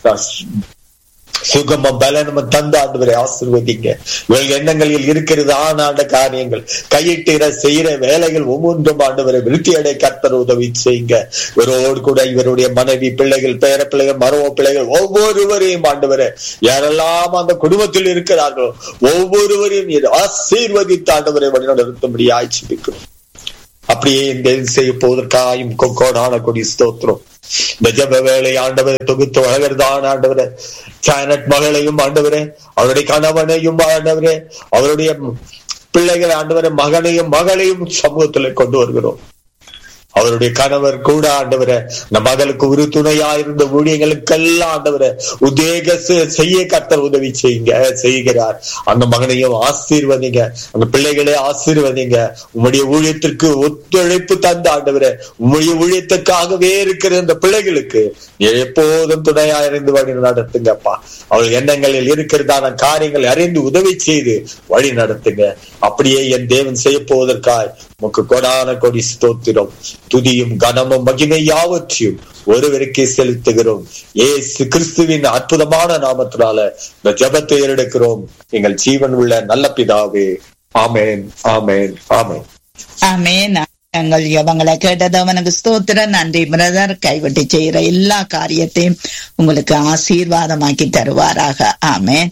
சுகமும் பலனும் தந்து ஆண்டவரை ஆசிர்வதிங்க இவர்கள் எண்ணங்களில் இருக்கிறது ஆனாண்ட காரியங்கள் கையிட்டுகிற செய்யற வேலைகள் ஒவ்வொன்றும் ஆண்டவரை விருத்தி அடை கர்த்தர் உதவி செய்யுங்க இவரோடு கூட இவருடைய மனைவி பிள்ளைகள் பேர பிள்ளைகள் மரும பிள்ளைகள் ஒவ்வொருவரையும் ஆண்டவரை யாரெல்லாம் அந்த குடும்பத்தில் இருக்கிறார்களோ ஒவ்வொருவரையும் ஆசீர்வதித்து ஆண்டவரை வழிநடத்தும்படி ஆய்ச்சிக்கிறோம் அப்படியே இந்த செய்ய போவதற்காயும் கொக்கோடான கொடி ஸ்தோத்திரம் இந்த ஜப வேலை ஆண்டவரை தொகுத்து வளர்கிறதான ஆண்டவரை சானட் மகளையும் ஆண்டவரே அவருடைய கணவனையும் ஆண்டவரே அவருடைய பிள்ளைகளை ஆண்டவரை மகனையும் மகளையும் சமூகத்துல கொண்டு வருகிறோம் அவருடைய கணவர் கூட ஆண்டவரை இந்த மகளுக்கு ஒரு துணையா இருந்த ஊழியங்களுக்கெல்லாம் ஆண்டவரை உத்வேக செய்ய கர்த்தர் உதவி செய்யுங்க செய்கிறார் அந்த மகனையும் ஆசீர்வதிங்க அந்த பிள்ளைகளை ஆசீர்வதிங்க உம்முடைய ஊழியத்திற்கு ஒத்துழைப்பு தந்த ஆண்டவரை உம்முடைய ஊழியத்துக்காகவே இருக்கிற இந்த பிள்ளைகளுக்கு எப்போதும் துணையா இருந்து வழி நடத்துங்கப்பா அவள் எண்ணங்களில் இருக்கிறதான காரியங்களை அறிந்து உதவி செய்து வழி நடத்துங்க அப்படியே என் தேவன் செய்ய போவதற்காய் உமக்கு கொடான கொடி ஸ்தோத்திரம் துதியும் கனமும் மகிமை யாவற்றையும் ஒருவருக்கே செலுத்துகிறோம் ஏசு கிறிஸ்துவின் அற்புதமான நாமத்தினால இந்த ஜபத்தை ஏறெடுக்கிறோம் எங்கள் ஜீவன் உள்ள நல்ல பிதாவே ஆமேன் ஆமேன் ஆமேன் ஆமேன் எங்கள் ஜபங்களை கேட்டது அவனுக்கு ஸ்தோத்திரம் நன்றி பிரதர் கைவிட்டு செய்யற எல்லா காரியத்தையும் உங்களுக்கு ஆசீர்வாதமாக்கி தருவாராக ஆமேன்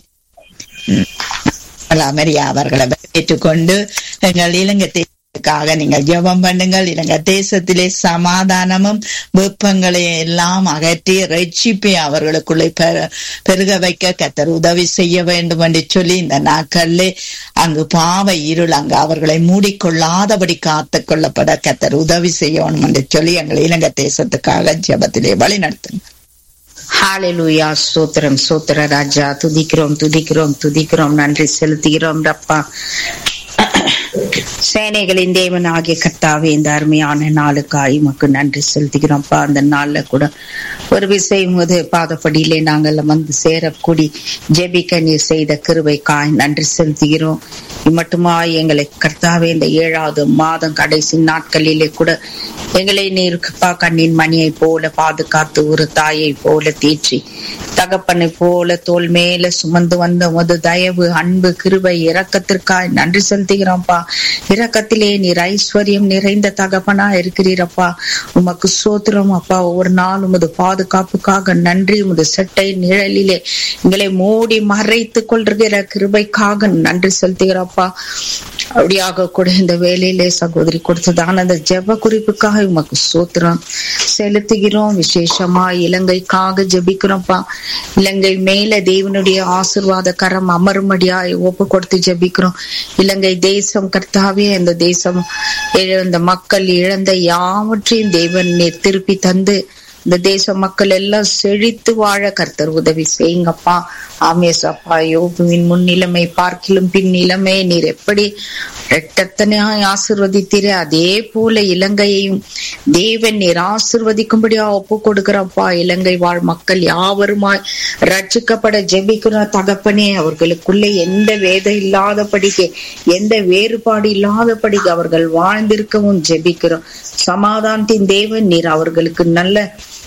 அமரியா அவர்களை ஏற்றுக்கொண்டு எங்கள் இலங்கை தேசத்துக்காக நீங்கள் ஜெபம் பண்ணுங்கள் இலங்கை தேசத்திலே சமாதானமும் வெப்பங்களை எல்லாம் அகற்றி ரட்சிப்பை அவர்களுக்குள்ளே பெருக வைக்க கத்தர் உதவி செய்ய வேண்டும் என்று சொல்லி இந்த நாட்களிலே அங்கு பாவ இருள் அங்கு அவர்களை மூடிக்கொள்ளாதபடி காத்து கொள்ளப்பட கத்தர் உதவி செய்யணும் என்று சொல்லி எங்கள் இலங்கை தேசத்துக்காக ஜெபத்திலே வழி நடத்துங்க ஹாலெலுயா சூத்திரம் சூத்திர ராஜா துதிக்கிறோம் துதிக்கிறோம் துதிக்கிறோம் நன்றி செலுத்துகிறோம் ரப்பா சேனைகளின் தேவன் ஆகிய கர்த்தாவே இந்த அருமையான நாளுக்காய் உமக்கு நன்றி செலுத்துகிறோம்ப்பா அந்த நாள்ல கூட ஒரு விஷயம் போது பாதப்படியிலே நாங்கள் வந்து சேரக்கூடி ஜெபிக்க நீர் செய்த கிருபைக்காய் நன்றி செலுத்துகிறோம் மட்டுமா எங்களை கர்த்தாவே இந்த ஏழாவது மாதம் கடைசி நாட்களிலே கூட எங்களை நீர் பா கண்ணின் மணியை போல பாதுகாத்து ஒரு தாயை போல தீற்றி தகப்பனை போல தோல் மேல சுமந்து வந்த உமது தயவு அன்பு கிருபை இரக்கத்திற்காய் நன்றி செலுத்துகிறோம்ப்பா இரக்கத்திலே நீர் ஐஸ்வர்யம் நிறைந்த தகப்பனா இருக்கிறீரப்பா உமக்கு சோத்திரம் அப்பா ஒவ்வொரு நாள் உமது பாதுகாப்புக்காக நன்றி உமது செட்டை நிழலிலே எங்களை மூடி மறைத்து கொள்கிற கிருபைக்காக நன்றி செலுத்துகிறப்பா அப்படியாக கூட இந்த வேலையிலே சகோதரி கொடுத்ததான அந்த ஜெப குறிப்புக்காக உமக்கு சோத்திரம் செலுத்துகிறோம் விசேஷமா இலங்கைக்காக ஜெபிக்கிறோம்ப்பா இலங்கை மேல தேவனுடைய ஆசிர்வாத கரம் அமரும்படியாய் ஒப்பு கொடுத்து ஜெபிக்கிறோம் இலங்கை தேசம் கர்த்தாவே அந்த தேசம் இழந்த மக்கள் இழந்த யாவற்றையும் தேவன் திருப்பி தந்து இந்த தேச மக்கள் எல்லாம் செழித்து வாழ கர்த்தர் உதவி செய்யுங்கப்பா ஆமேசப்பா யோகுவின் முன்னிலைமை பார்க்கிலும் பின் நிலைமை நீர் எப்படி ரெட்டத்தனையாய் ஆசிர்வதித்தீரே அதே போல இலங்கையையும் தேவன் நீர் ஆசிர்வதிக்கும்படியா ஒப்பு கொடுக்கிறப்பா இலங்கை வாழ் மக்கள் யாவருமாய் ரட்சிக்கப்பட ஜெபிக்கிற தகப்பனே அவர்களுக்குள்ளே எந்த வேதம் இல்லாதபடிக்கு எந்த வேறுபாடு இல்லாதபடிக்கு அவர்கள் வாழ்ந்திருக்கவும் ஜெபிக்கிறோம் சமாதானத்தின் தேவன் நீர் அவர்களுக்கு நல்ல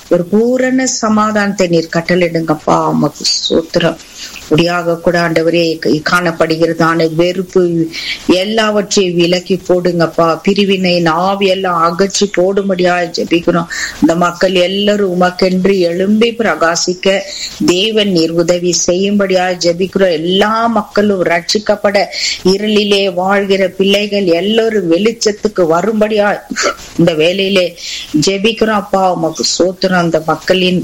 ஒரு பூரண சமாதானத்தை நீர் கட்டளிடுங்கப்பா உமக்கு சூத்திரம் முடியாக கூட ஆண்டவரே காணப்படுகிறதான வெறுப்பு எல்லாவற்றையும் விலக்கி போடுங்கப்பா பிரிவினை நாவி எல்லாம் அகற்றி போடும்படியா ஜெபிக்கிறோம் இந்த மக்கள் எல்லாரும் உமக்கென்று எழும்பி பிரகாசிக்க தேவன் நீர் உதவி செய்யும்படியா ஜெபிக்கிறோம் எல்லா மக்களும் ரட்சிக்கப்பட இருளிலே வாழ்கிற பிள்ளைகள் எல்லாரும் வெளிச்சத்துக்கு வரும்படியா இந்த வேலையிலே ஜெபிக்கிறோம் அப்பா உமக்கு சோத்துறோம் அந்த மக்களின்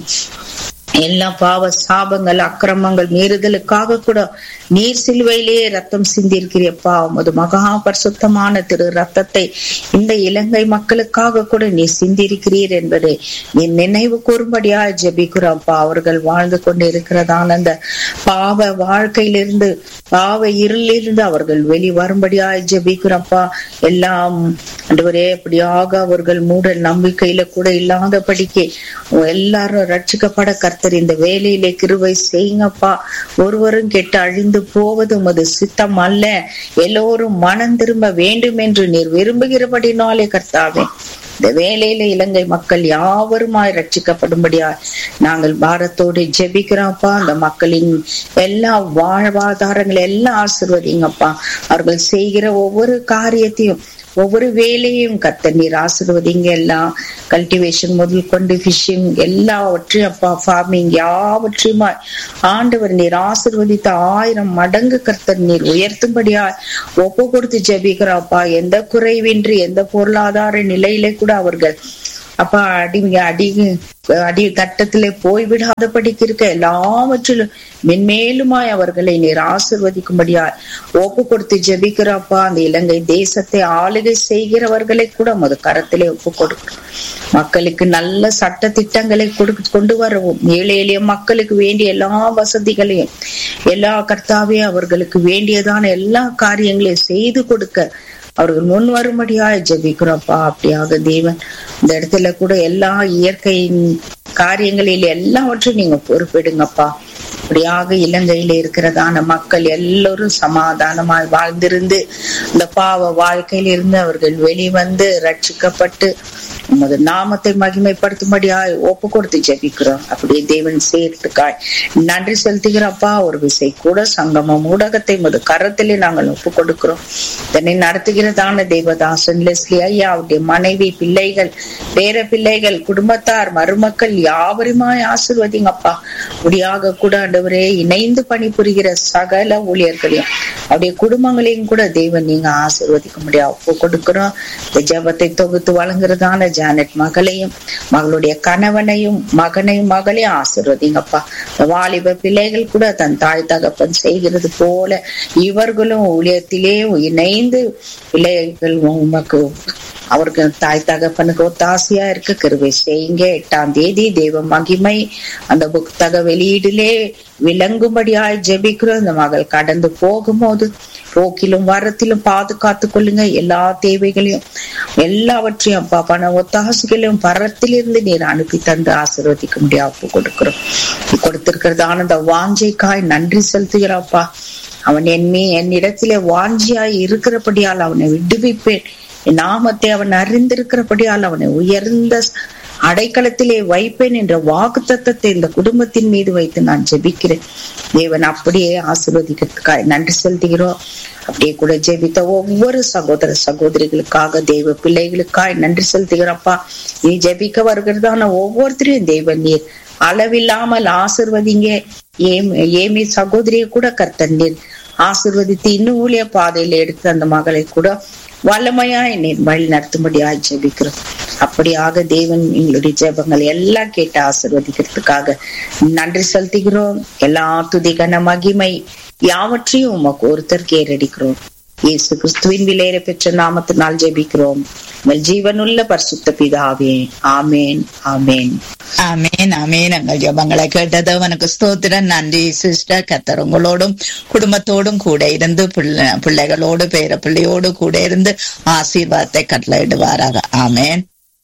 எல்லா பாவ சாபங்கள் அக்கிரமங்கள் மீறுதலுக்காக கூட நீர் சிலுவையிலே ரத்தம் சிந்திருக்கிறப்பா உமது மகா பரிசுத்தமான திரு ரத்தத்தை இந்த இலங்கை மக்களுக்காக கூட நீ சிந்திருக்கிறீர் என்பதை நீ நினைவு கூறும்படியா ஜெபிக்கிறோம்ப்பா அவர்கள் வாழ்ந்து கொண்டு இருக்கிறதான அந்த பாவ வாழ்க்கையிலிருந்து பாவ இருளிலிருந்து அவர்கள் வெளி வரும்படியா ஜெபிக்கிறோம்ப்பா எல்லாம் அன்றுவரே அப்படியாக அவர்கள் மூட நம்பிக்கையில கூட இல்லாதபடிக்கு எல்லாரும் ரட்சிக்கப்பட கர்த்தர் இந்த வேலையிலே கிருவை செய்யுங்கப்பா ஒருவரும் கெட்டு அழிந்து போவது உமது சித்தம் அல்ல எல்லோரும் மனம் திரும்ப வேண்டும் என்று நீர் விரும்புகிறபடினாலே கர்த்தாவே இந்த வேலையில இலங்கை மக்கள் யாவருமாய் ரட்சிக்கப்படும்படியா நாங்கள் பாரத்தோடு ஜெபிக்கிறோம்ப்பா அந்த மக்களின் எல்லா வாழ்வாதாரங்களை எல்லாம் ஆசிர்வதிங்கப்பா அவர்கள் செய்கிற ஒவ்வொரு காரியத்தையும் ஒவ்வொரு வேலையும் கத்த நீர் ஆசிர்வதிங்க எல்லாம் கல்டிவேஷன் முதல் கொண்டு ஃபிஷிங் எல்லாவற்றையும் அப்பா ஃபார்மிங் யாவற்றையுமா ஆண்டவர் நீர் ஆசிர்வதித்த ஆயிரம் மடங்கு கர்த்தர் நீர் உயர்த்தும்படியா ஒப்பு கொடுத்து ஜபிக்கிறாப்பா எந்த குறைவின்றி எந்த பொருளாதார நிலையிலே கூட அவர்கள் அப்பா அடி அடி அடி கட்டத்திலே போய்விடாதபடிக்கு இருக்க எல்லாவற்றிலும் மென்மேலுமாய் அவர்களை நீர் ஆசிர்வதிக்கும்படியா ஒப்பு கொடுத்து ஜெபிக்கிறப்பா அந்த இலங்கை தேசத்தை ஆளுகை செய்கிறவர்களை கூட மது கரத்திலே ஒப்பு கொடுக்கிறோம் மக்களுக்கு நல்ல சட்ட திட்டங்களை கொடு கொண்டு வரவும் ஏழை எளிய மக்களுக்கு வேண்டிய எல்லா வசதிகளையும் எல்லா கர்த்தாவையும் அவர்களுக்கு வேண்டியதான எல்லா காரியங்களையும் செய்து கொடுக்க அவர்கள் முன் வரும்படியாய் ஜெபிக்கிறோம்ப்பா அப்படியாக தேவன் இந்த இடத்துல கூட எல்லா இயற்கையின் காரியங்களில் எல்லாவற்றையும் நீங்க பொறுப்பெடுங்கப்பா அப்படியாக இலங்கையில இருக்கிறதான மக்கள் எல்லோரும் சமாதானமாய் வாழ்ந்திருந்து இந்த பாவ வாழ்க்கையில இருந்து அவர்கள் வெளிவந்து ரட்சிக்கப்பட்டு உமது நாமத்தை மகிமைப்படுத்தும்படியாய் ஒப்பு கொடுத்து ஜெபிக்கிறோம் அப்படியே தேவன் சேர்த்துக்காய் நன்றி செலுத்துகிறப்பா ஒரு விசை கூட சங்கமம் ஊடகத்தை மது கரத்திலே நாங்கள் ஒப்பு கொடுக்கிறோம் இதனை நடத்துகிறதான தேவதாசன் லெஸ்லி ஐயா அவருடைய மனைவி பிள்ளைகள் பேர பிள்ளைகள் குடும்பத்தார் மருமக்கள் யாவருமாய் ஆசிர்வதிங்கப்பா முடியாக கூட ஆண்டவரே இணைந்து பணிபுரிகிற சகல ஊழியர்களையும் அவருடைய குடும்பங்களையும் கூட தேவன் நீங்க ஆசிர்வதிக்க முடியாது ஒப்பு கொடுக்கிறோம் இந்த ஜபத்தை தொகுத்து வழங்குறதான ஜானட் மகளையும் மகளுடைய கணவனையும் மகனையும் மகளையும் ஆசிர்வதிங்கப்பா வாலிப பிள்ளைகள் கூட தன் தாய் தகப்பன் செய்கிறது போல இவர்களும் ஊழியத்திலே இணைந்து பிள்ளைகள் உமக்கு அவருக்கு தாய் தகப்பனுக்கு ஒத்தாசையா இருக்க கிருவை செய்யுங்க எட்டாம் தேதி தெய்வ மகிமை அந்த புத்தக வெளியீடுலே விளங்கும்படியாய் ஜெபிக்கிறோம் இந்த மகள் கடந்து போகும்போது போக்கிலும் வரத்திலும் பாதுகாத்து கொள்ளுங்க எல்லா தேவைகளையும் எல்லாவற்றையும் அப்பா பண ஒத்தாசைகளையும் பரத்திலிருந்து நீர் அனுப்பி தந்து ஆசீர்வதிக்க முடியாது கொடுக்கிறோம் கொடுத்திருக்கிறதான அந்த வாஞ்சைக்காய் நன்றி செலுத்துகிறாப்பா அவன் என்மே என்னிடத்திலே வாஞ்சியாய் இருக்கிறபடியால் அவனை விடுவிப்பேன் என் நாமத்தை அவன் அறிந்திருக்கிறபடியால் அவனை உயர்ந்த அடைக்கலத்திலே வைப்பேன் என்ற வாக்கு தத்தத்தை இந்த குடும்பத்தின் மீது வைத்து நான் ஜெபிக்கிறேன் தேவன் அப்படியே ஆசீர்வதிக்கிறதுக்காக நன்றி செலுத்துகிறோம் அப்படியே கூட ஜெபித்த ஒவ்வொரு சகோதர சகோதரிகளுக்காக தெய்வ பிள்ளைகளுக்காய் நன்றி செலுத்துகிறப்பா நீ ஜெபிக்க வருகிறதான ஒவ்வொருத்தரையும் தெய்வ நீர் அளவில்லாமல் ஆசிர்வதிங்க ஏமி ஏமி சகோதரியை கூட கர்த்தன் நீர் ஆசிர்வதித்து இன்னும் ஊழிய பாதையில எடுத்து அந்த மகளை கூட வல்லமையாய் நீர் வழி நடத்தும்படியாய் ஜெபிக்கிறோம் அப்படியாக தேவன் எங்களுடைய ஜெபங்கள் எல்லாம் கேட்டு ஆசிர்வதிக்கிறதுக்காக நன்றி செலுத்துகிறோம் எல்லா துதிகன மகிமை யாவற்றையும் உமக்கு ஒருத்தர் கேரடிக்கிறோம் இயேசு கிறிஸ்துவின் விலையில பெற்ற நாமத்தினால் ஜெபிக்கிறோம் உங்கள் ஜீவனுள்ள பரிசுத்த பிதாவே ஆமேன் ஆமேன் ஆமேன் ஆமேன் எங்கள் ஜபங்களை கேட்டது அவனுக்கு ஸ்தோத்திரம் நன்றி சிஸ்டர் கத்தர் உங்களோடும் குடும்பத்தோடும் கூட இருந்து பிள்ளை பிள்ளைகளோடு பேர பிள்ளையோடு கூட இருந்து ஆசீர்வாதத்தை கட்டளையிடுவாராக ஆமேன்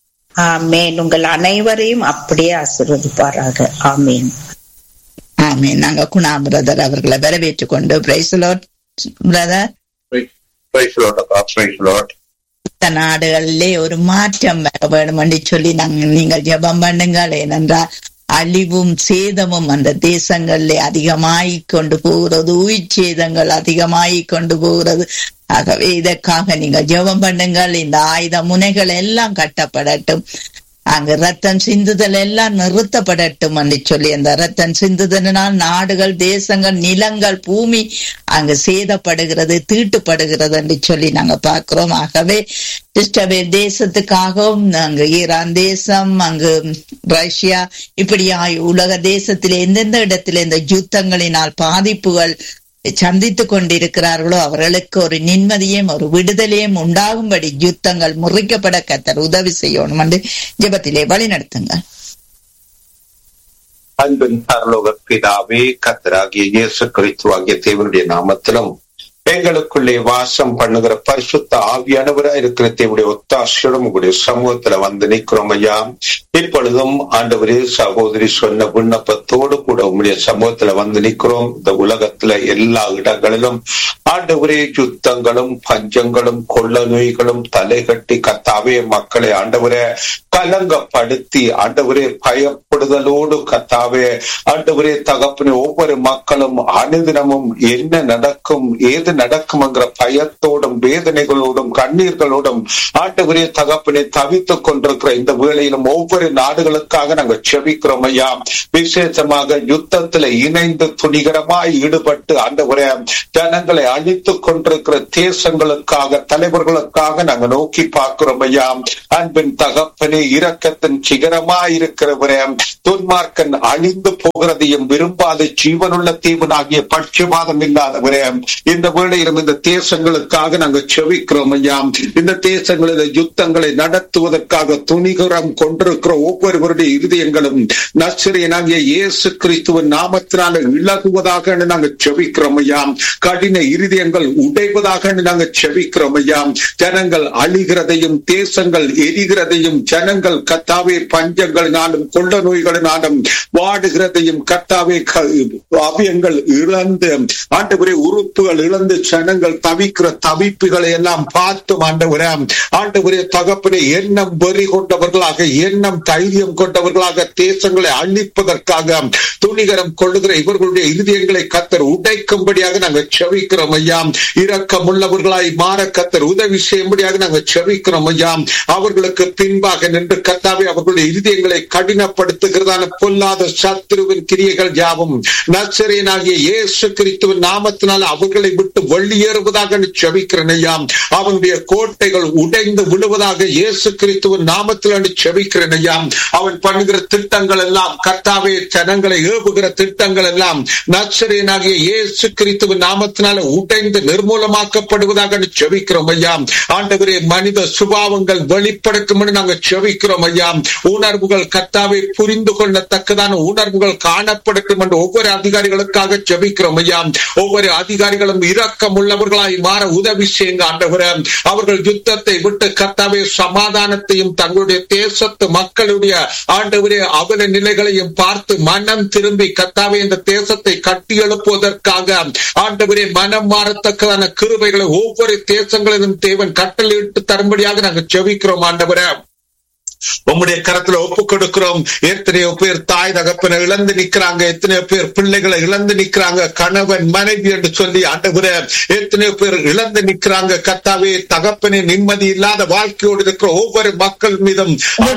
ஆமேன் உங்கள் அனைவரையும் அப்படியே ஆசீர்வதிப்பாராக ஆமேன் ஆமேன் நாங்க குணா பிரதர் அவர்களை வரவேற்றுக் கொண்டு praise brother Praise the Lord, Papa. Praise the Lord. மத்த நாடுகளிலே ஒரு மாற்றம் வர வேண்டும் என்று சொல்லி நாங்கள் நீங்கள் ஜெபம் பண்ணுங்கள் ஏனென்றால் அழிவும் சேதமும் அந்த தேசங்களிலே அதிகமாய் கொண்டு போகிறது உயிர் சேதங்கள் அதிகமாய் கொண்டு போகிறது ஆகவே இதற்காக நீங்க ஜெபம் பண்ணுங்கள் இந்த ஆயுத முனைகள் எல்லாம் கட்டப்படட்டும் அங்கு ரத்தம் சிந்துதல் எல்லாம் நிறுத்தப்படட்டும் என்று சொல்லி அந்த ரத்தம் சிந்துதலினால் நாடுகள் தேசங்கள் நிலங்கள் பூமி அங்கு சேதப்படுகிறது தீட்டுப்படுகிறது என்று சொல்லி நாங்க பார்க்கிறோம் ஆகவே இஸ்ரவேல் தேசத்துக்காகவும் அங்கு ஈரான் தேசம் அங்கு ரஷ்யா இப்படியா உலக தேசத்திலே எந்தெந்த இடத்துல இந்த யுத்தங்களினால் பாதிப்புகள் சந்தித்துக் கொண்டிருக்கிறார்களோ அவர்களுக்கு ஒரு நிம்மதியும் ஒரு விடுதலையும் உண்டாகும்படி யுத்தங்கள் முறிக்கப்பட கத்தர் உதவி செய்யணும் என்று ஜெபத்திலே வழி நடத்துங்கள் அன்பின் பரலோக பிதாவே கத்தராகிய இயேசு கிறிஸ்து ஆகிய தேவனுடைய நாமத்திலும் எங்களுக்குள்ளே வாசம் பண்ணுகிற பரிசுத்த ஆவியானவரா இருக்கிற தேவனுடைய ஒத்தாசியோடும் உங்களுடைய சமூகத்துல வந்து நிற்கிறோம் ஐயா இப்பொழுதும் ஆண்டவரே சகோதரி சொன்ன விண்ணப்பத்தோடு கூட உங்களுடைய சமூகத்துல வந்து நிற்கிறோம் இந்த உலகத்துல எல்லா இடங்களிலும் ஆண்டவரே யுத்தங்களும் பஞ்சங்களும் கொள்ள நோய்களும் தலைகட்டி கத்தாவே மக்களை ஆண்டவரே கலங்கப்படுத்தி ஆண்டவரே பயப்படுதலோடு கத்தாவே ஆண்டவரே தகப்பனே ஒவ்வொரு மக்களும் அனுதினமும் என்ன நடக்கும் ஏது நடக்கும்ங்கிற பயத்தோடும் வேதனைகளோடும் கண்ணீர்களோடும் ஆண்டவரே தகப்பனை தவித்துக் கொண்டிருக்கிற இந்த வேளையிலும் ஒவ்வொரு நாடுகளுக்காக நாங்கள் செபிக்கிறோம் ஐயா விசேஷமாக யுத்தத்துல இணைந்து துணிகரமாய் ஈடுபட்டு ஆண்டவரே ஜனங்களை அழித்துக் கொண்டிருக்கிற தேசங்களுக்காக தலைவர்களுக்காக நாங்க நோக்கி பார்க்கிறோம் ஐயா அன்பின் தகப்பனே இரக்கத்தின் சிகரமாய் இருக்கிறவரே துன்மார்க்கன் அழிந்து போகிறதையும் விரும்பாத ஜீவனுள்ள தீவனாகிய பட்சபாதம் இல்லாதவரே இந்த வேளையிலும் இந்த தேசங்களுக்காக நாங்கள் செவிக்கிறோம் ஐயா இந்த தேசங்களில் யுத்தங்களை நடத்துவதற்காக துணிகரம் கொண்டிருக்கிற ஒவ்வொருவருடைய இருதயங்களும் நச்சரியனாகிய இயேசு கிறிஸ்துவின் நாமத்தினால இழகுவதாக நாங்கள் செவிக்கிறோம் ஐயா கடின இருதயங்கள் உடைவதாக நாங்கள் செவிக்கிறோம் ஐயா ஜனங்கள் அழிகிறதையும் தேசங்கள் எரிகிறதையும் ஜனங்கள் கத்தாவே பஞ்சங்களினாலும் கொள்ள நோய்களினாலும் வாடுகிறதையும் கத்தாவே அவியங்கள் இழந்து ஆண்டவரே உறுப்புகள் இழந்து ஜனங்கள் தவிக்கிற தவிப்புகளை எல்லாம் பார்த்தும் ஆண்டவரே ஆண்டவரே தகப்பனே எண்ணம் வெறி கொண்டவர்களாக எண்ணம் தைரியம் கொண்டவர்களாக தேசங்களை அழிப்பதற்காக துணிகரம் கொள்ளுகிற இவர்களுடைய இருதயங்களை கத்தர் உடைக்கும்படியாக நாங்கள் செவிக்கிறோம் ஐயா இரக்கம் உள்ளவர்களாய் மாற கத்தர் உதவி செய்யும்படியாக நாங்கள் செவிக்கிறோம் ஐயா அவர்களுக்கு பின்பாக நின்று கத்தாவே அவர்களுடைய இருதயங்களை கடினப்படுத்துகிறதான பொல்லாத சத்ருவின் கிரியைகள் யாவும் நச்சரியனாகிய இயேசு கிறிஸ்துவின் நாமத்தினால் அவர்களை விட்டு வெளியேறுவதாக செபிக்கிறேன் ஐயா அவனுடைய கோட்டைகள் உடைந்து விழுவதாக இயேசு கிறிஸ்துவின் நாமத்தில் செபிக்கிறேன் ஐயா அவன் பண்ணுகிற திட்டங்கள் எல்லாம் கர்த்தாவே ஜனங்களை ஏவுகிற திட்டங்கள் எல்லாம் நச்சரியனாகிய இயேசு கிறிஸ்துவின் நாமத்தினால உடைந்து நிர்மூலமாக்கப்படுவதாக செபிக்கிறோம் ஐயா ஆண்டவரே மனித சுபாவங்கள் வெளிப்படுத்தும் நாங்கள் செபிக்கிறோம் ஐயா உணர்வுகள் கர்த்தாவை புரிந்து கொள்ளத்தக்கதான உணர்வுகள் காணப்படட்டும் என்று ஒவ்வொரு அதிகாரிகளுக்காக செபிக்கிறோம் ஐயா ஒவ்வொரு அதிகாரிகளும் இரக்கம் உள்ளவர்களாய் மாற உதவி செய்யுங்க ஆண்டவரே அவர்கள் யுத்தத்தை விட்டு கர்த்தாவே சமாதானத்தையும் தங்களுடைய தேசத்து மக்களுடைய ஆண்டவரே அவல நிலைகளையும் பார்த்து மனம் திரும்பி கத்தாவே இந்த தேசத்தை கட்டி எழுப்புவதற்காக ஆண்டவரே மனம் மாறத்தக்கதான கிருபைகளை ஒவ்வொரு தேசங்களிலும் தேவன் கட்டளையிட்டு தரும்படியாக நாங்கள் செவிக்கிறோம் ஆண்டவரே உம்முடைய கரத்துல ஒப்பு கொடுக்கிறோம் எத்தனையோ பேர் தாய் தகப்பனை இழந்து நிக்கிறாங்க எத்தனையோ பேர் பிள்ளைகளை இழந்து நிக்கிறாங்க கணவன் மனைவி என்று சொல்லி ஆண்டவரே எத்தனையோ பேர் இழந்து நிக்கிறாங்க கத்தாவே தகப்பனே நிம்மதி இல்லாத வாழ்க்கையோடு இருக்கிற ஒவ்வொரு மக்கள் மீதும்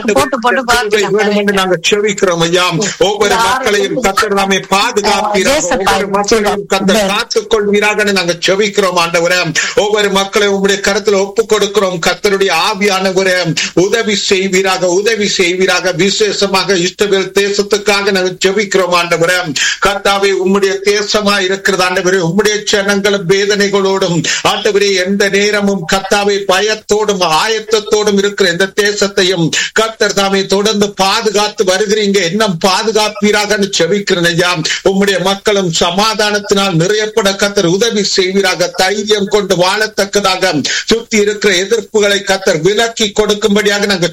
நாங்க செவிக்கிறோம் ஐயா ஒவ்வொரு மக்களையும் கத்தர் நாமே பாதுகாப்பீராக ஒவ்வொரு மக்களையும் கத்தர் காத்துக் கொள்வீராக நாங்க செவிக்கிறோம் ஆண்டவரே ஒவ்வொரு மக்களையும் உங்களுடைய கருத்துல ஒப்பு கொடுக்கிறோம் கத்தருடைய ஆவியானவரே உதவி செய்வீராக உதவி செய்வீராக விசேஷமாக இஷ்டவேல் தேசத்துக்காக நாங்கள் ஜெபிக்கிறோம் ஆண்டவரே கர்த்தாவே உம்முடைய தேசமா இருக்கிறது ஆண்டவரே உம்முடைய ஜனங்களும் வேதனைகளோடும் ஆண்டவரே எந்த நேரமும் கர்த்தாவே பயத்தோடும் ஆயத்தத்தோடும் இருக்கிற இந்த தேசத்தையும் கர்த்தர் தாமே தொடர்ந்து பாதுகாத்து வருகிறீங்க இன்னும் பாதுகாப்பீராக செபிக்கிறேன் ஐயா உம்முடைய மக்களும் சமாதானத்தினால் நிறையப்பட கத்தர் உதவி செய்வீராக தைரியம் கொண்டு வாழத்தக்கதாக சுத்தி இருக்கிற எதிர்ப்புகளை கத்தர் விலக்கி கொடுக்கும்படியாக நாங்கள் செபிக்கிறோம்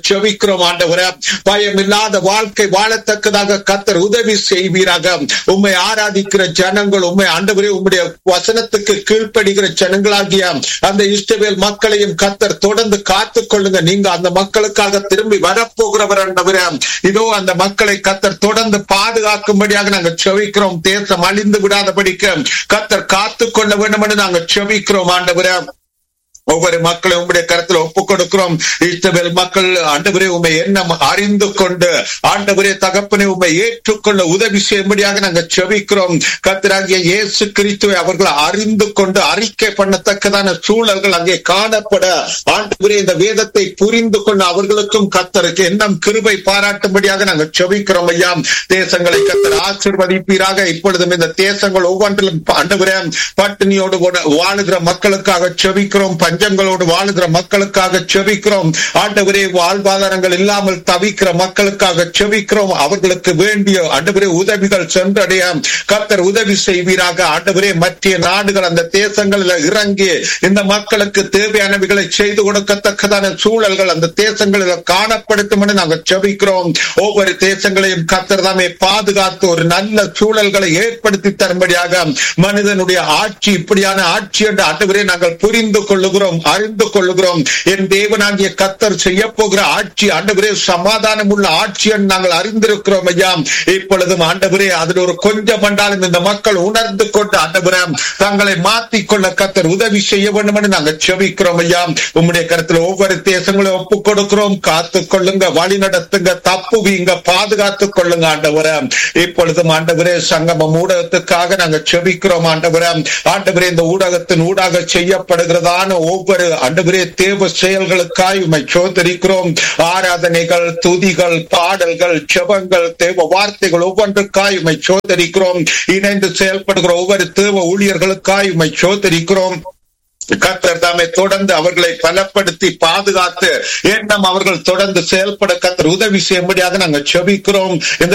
செபிக்கிறோம் ஆண்டவரே பயம் இல்லாத வாழ்க்கை வாழத்தக்கதாக கத்தர் உதவி செய்வீராக உம்மை ஆராதிக்கிற ஜனங்கள் உண்மை ஆண்டவரே உம்முடைய வசனத்துக்கு கீழ்ப்படுகிற ஜனங்களாகிய அந்த இஷ்டவேல் மக்களையும் கத்தர் தொடர்ந்து காத்துக் கொள்ளுங்க நீங்க அந்த மக்களுக்காக திரும்பி வரப்போகிறவர் ஆண்டவரே இதோ அந்த மக்களை கத்தர் தொடர்ந்து பாதுகாக்கும்படியாக நாங்கள் செவிக்கிறோம் தேசம் அழிந்து விடாதபடிக்கு கத்தர் காத்துக் கொள்ள வேண்டும் என்று நாங்கள் செவிக்கிறோம் ஆண்டவரே ஒவ்வொரு மக்களும் உங்களுடைய கருத்துல ஒப்புக் கொடுக்கிறோம் இஸ்ரவேல் மக்கள் ஆண்டவரே உண்மை எண்ணம் அறிந்து கொண்டு ஆண்டவரே தகப்பனை உண்மை ஏற்றுக்கொள்ள உதவி செய்யும்படியாக நாங்கள் செபிக்கிறோம் கத்திராகிய இயேசு கிறிஸ்துவை அவர்கள் அறிந்து கொண்டு அறிக்கை பண்ணத்தக்கதான சூழல்கள் அங்கே காணப்பட ஆண்டவரே இந்த வேதத்தை புரிந்து கொள்ள அவர்களுக்கும் கத்தருக்கு எண்ணம் கிருபை பாராட்டும்படியாக நாங்கள் செபிக்கிறோம் ஐயா தேசங்களை கத்தர் ஆசிர்வதிப்பீராக இப்பொழுதும் இந்த தேசங்கள் ஒவ்வொன்றிலும் ஆண்டவரே பட்டினியோடு கூட வாழுகிற மக்களுக்காக செபிக்கிறோம் பஞ்சங்களோடு வாழுகிற மக்களுக்காக செபிக்கிறோம் ஆண்டவரே வாழ்வாதாரங்கள் இல்லாமல் தவிக்கிற மக்களுக்காக செபிக்கிறோம் அவர்களுக்கு வேண்டிய ஆண்டவரே உதவிகள் சென்றடைய கத்தர் உதவி செய்வீராக ஆண்டவரே மற்ற நாடுகள் அந்த தேசங்களில் இறங்கி இந்த மக்களுக்கு தேவையானவைகளை செய்து கொடுக்கத்தக்கதான சூழல்கள் அந்த தேசங்களில் காணப்படுத்தும் என்று நாங்கள் செபிக்கிறோம் ஒவ்வொரு தேசங்களையும் கத்தர் தாமே பாதுகாத்து ஒரு நல்ல சூழல்களை ஏற்படுத்தி தரும்படியாக மனிதனுடைய ஆட்சி இப்படியான ஆட்சி என்று ஆண்டவரே நாங்கள் புரிந்து கொள்ளுகிறோம் அறிந்து கொள்ளுகிறோம் என் தேவனாகிய கத்தர் செய்ய போகிற ஆட்சி ஆண்டவரே சமாதானம் உள்ள ஆட்சி என்று நாங்கள் அறிந்திருக்கிறோம் ஐயா இப்பொழுதும் ஆண்டவரே அதில் ஒரு கொஞ்சம் என்றாலும் இந்த மக்கள் உணர்ந்து கொண்டு ஆண்டவரே தங்களை மாற்றிக் கொள்ள கத்தர் உதவி செய்ய வேண்டும் என்று நாங்கள் செபிக்கிறோம் ஐயா உம்முடைய கருத்துல ஒவ்வொரு தேசங்களும் ஒப்புக் கொடுக்கிறோம் காத்துக் கொள்ளுங்க வழி நடத்துங்க தப்புவீங்க பாதுகாத்துக் கொள்ளுங்க ஆண்டவரே இப்பொழுதும் ஆண்டவரே சங்கமம் ஊடகத்துக்காக நாங்கள் செபிக்கிறோம் ஆண்டவரே ஆண்டவரே இந்த ஊடகத்தின் ஊடாக செய்யப்படுகிறதான ஒவ்வொரு ஆண்டவரே தேவ செயல்களுக்காய் உண்மை சோதரிக்கிறோம் ஆராதனைகள் துதிகள் பாடல்கள் ஜெபங்கள் தேவ வார்த்தைகள் ஒவ்வொன்றுக்காய் உண்மை சோதரிக்கிறோம் இணைந்து செயல்படுகிற ஒவ்வொரு தேவ ஊழியர்களுக்காய் உண்மை சோதரிக்கிறோம் கத்தர் தாமே தொடர்ந்து அவர்களை பலப்படுத்தி பாதுகாத்து எண்ணம் அவர்கள் தொடர்ந்து செயல்பட கத்தர் உதவி செய்யும்படியாக நாங்கள் செபிக்கிறோம் இந்த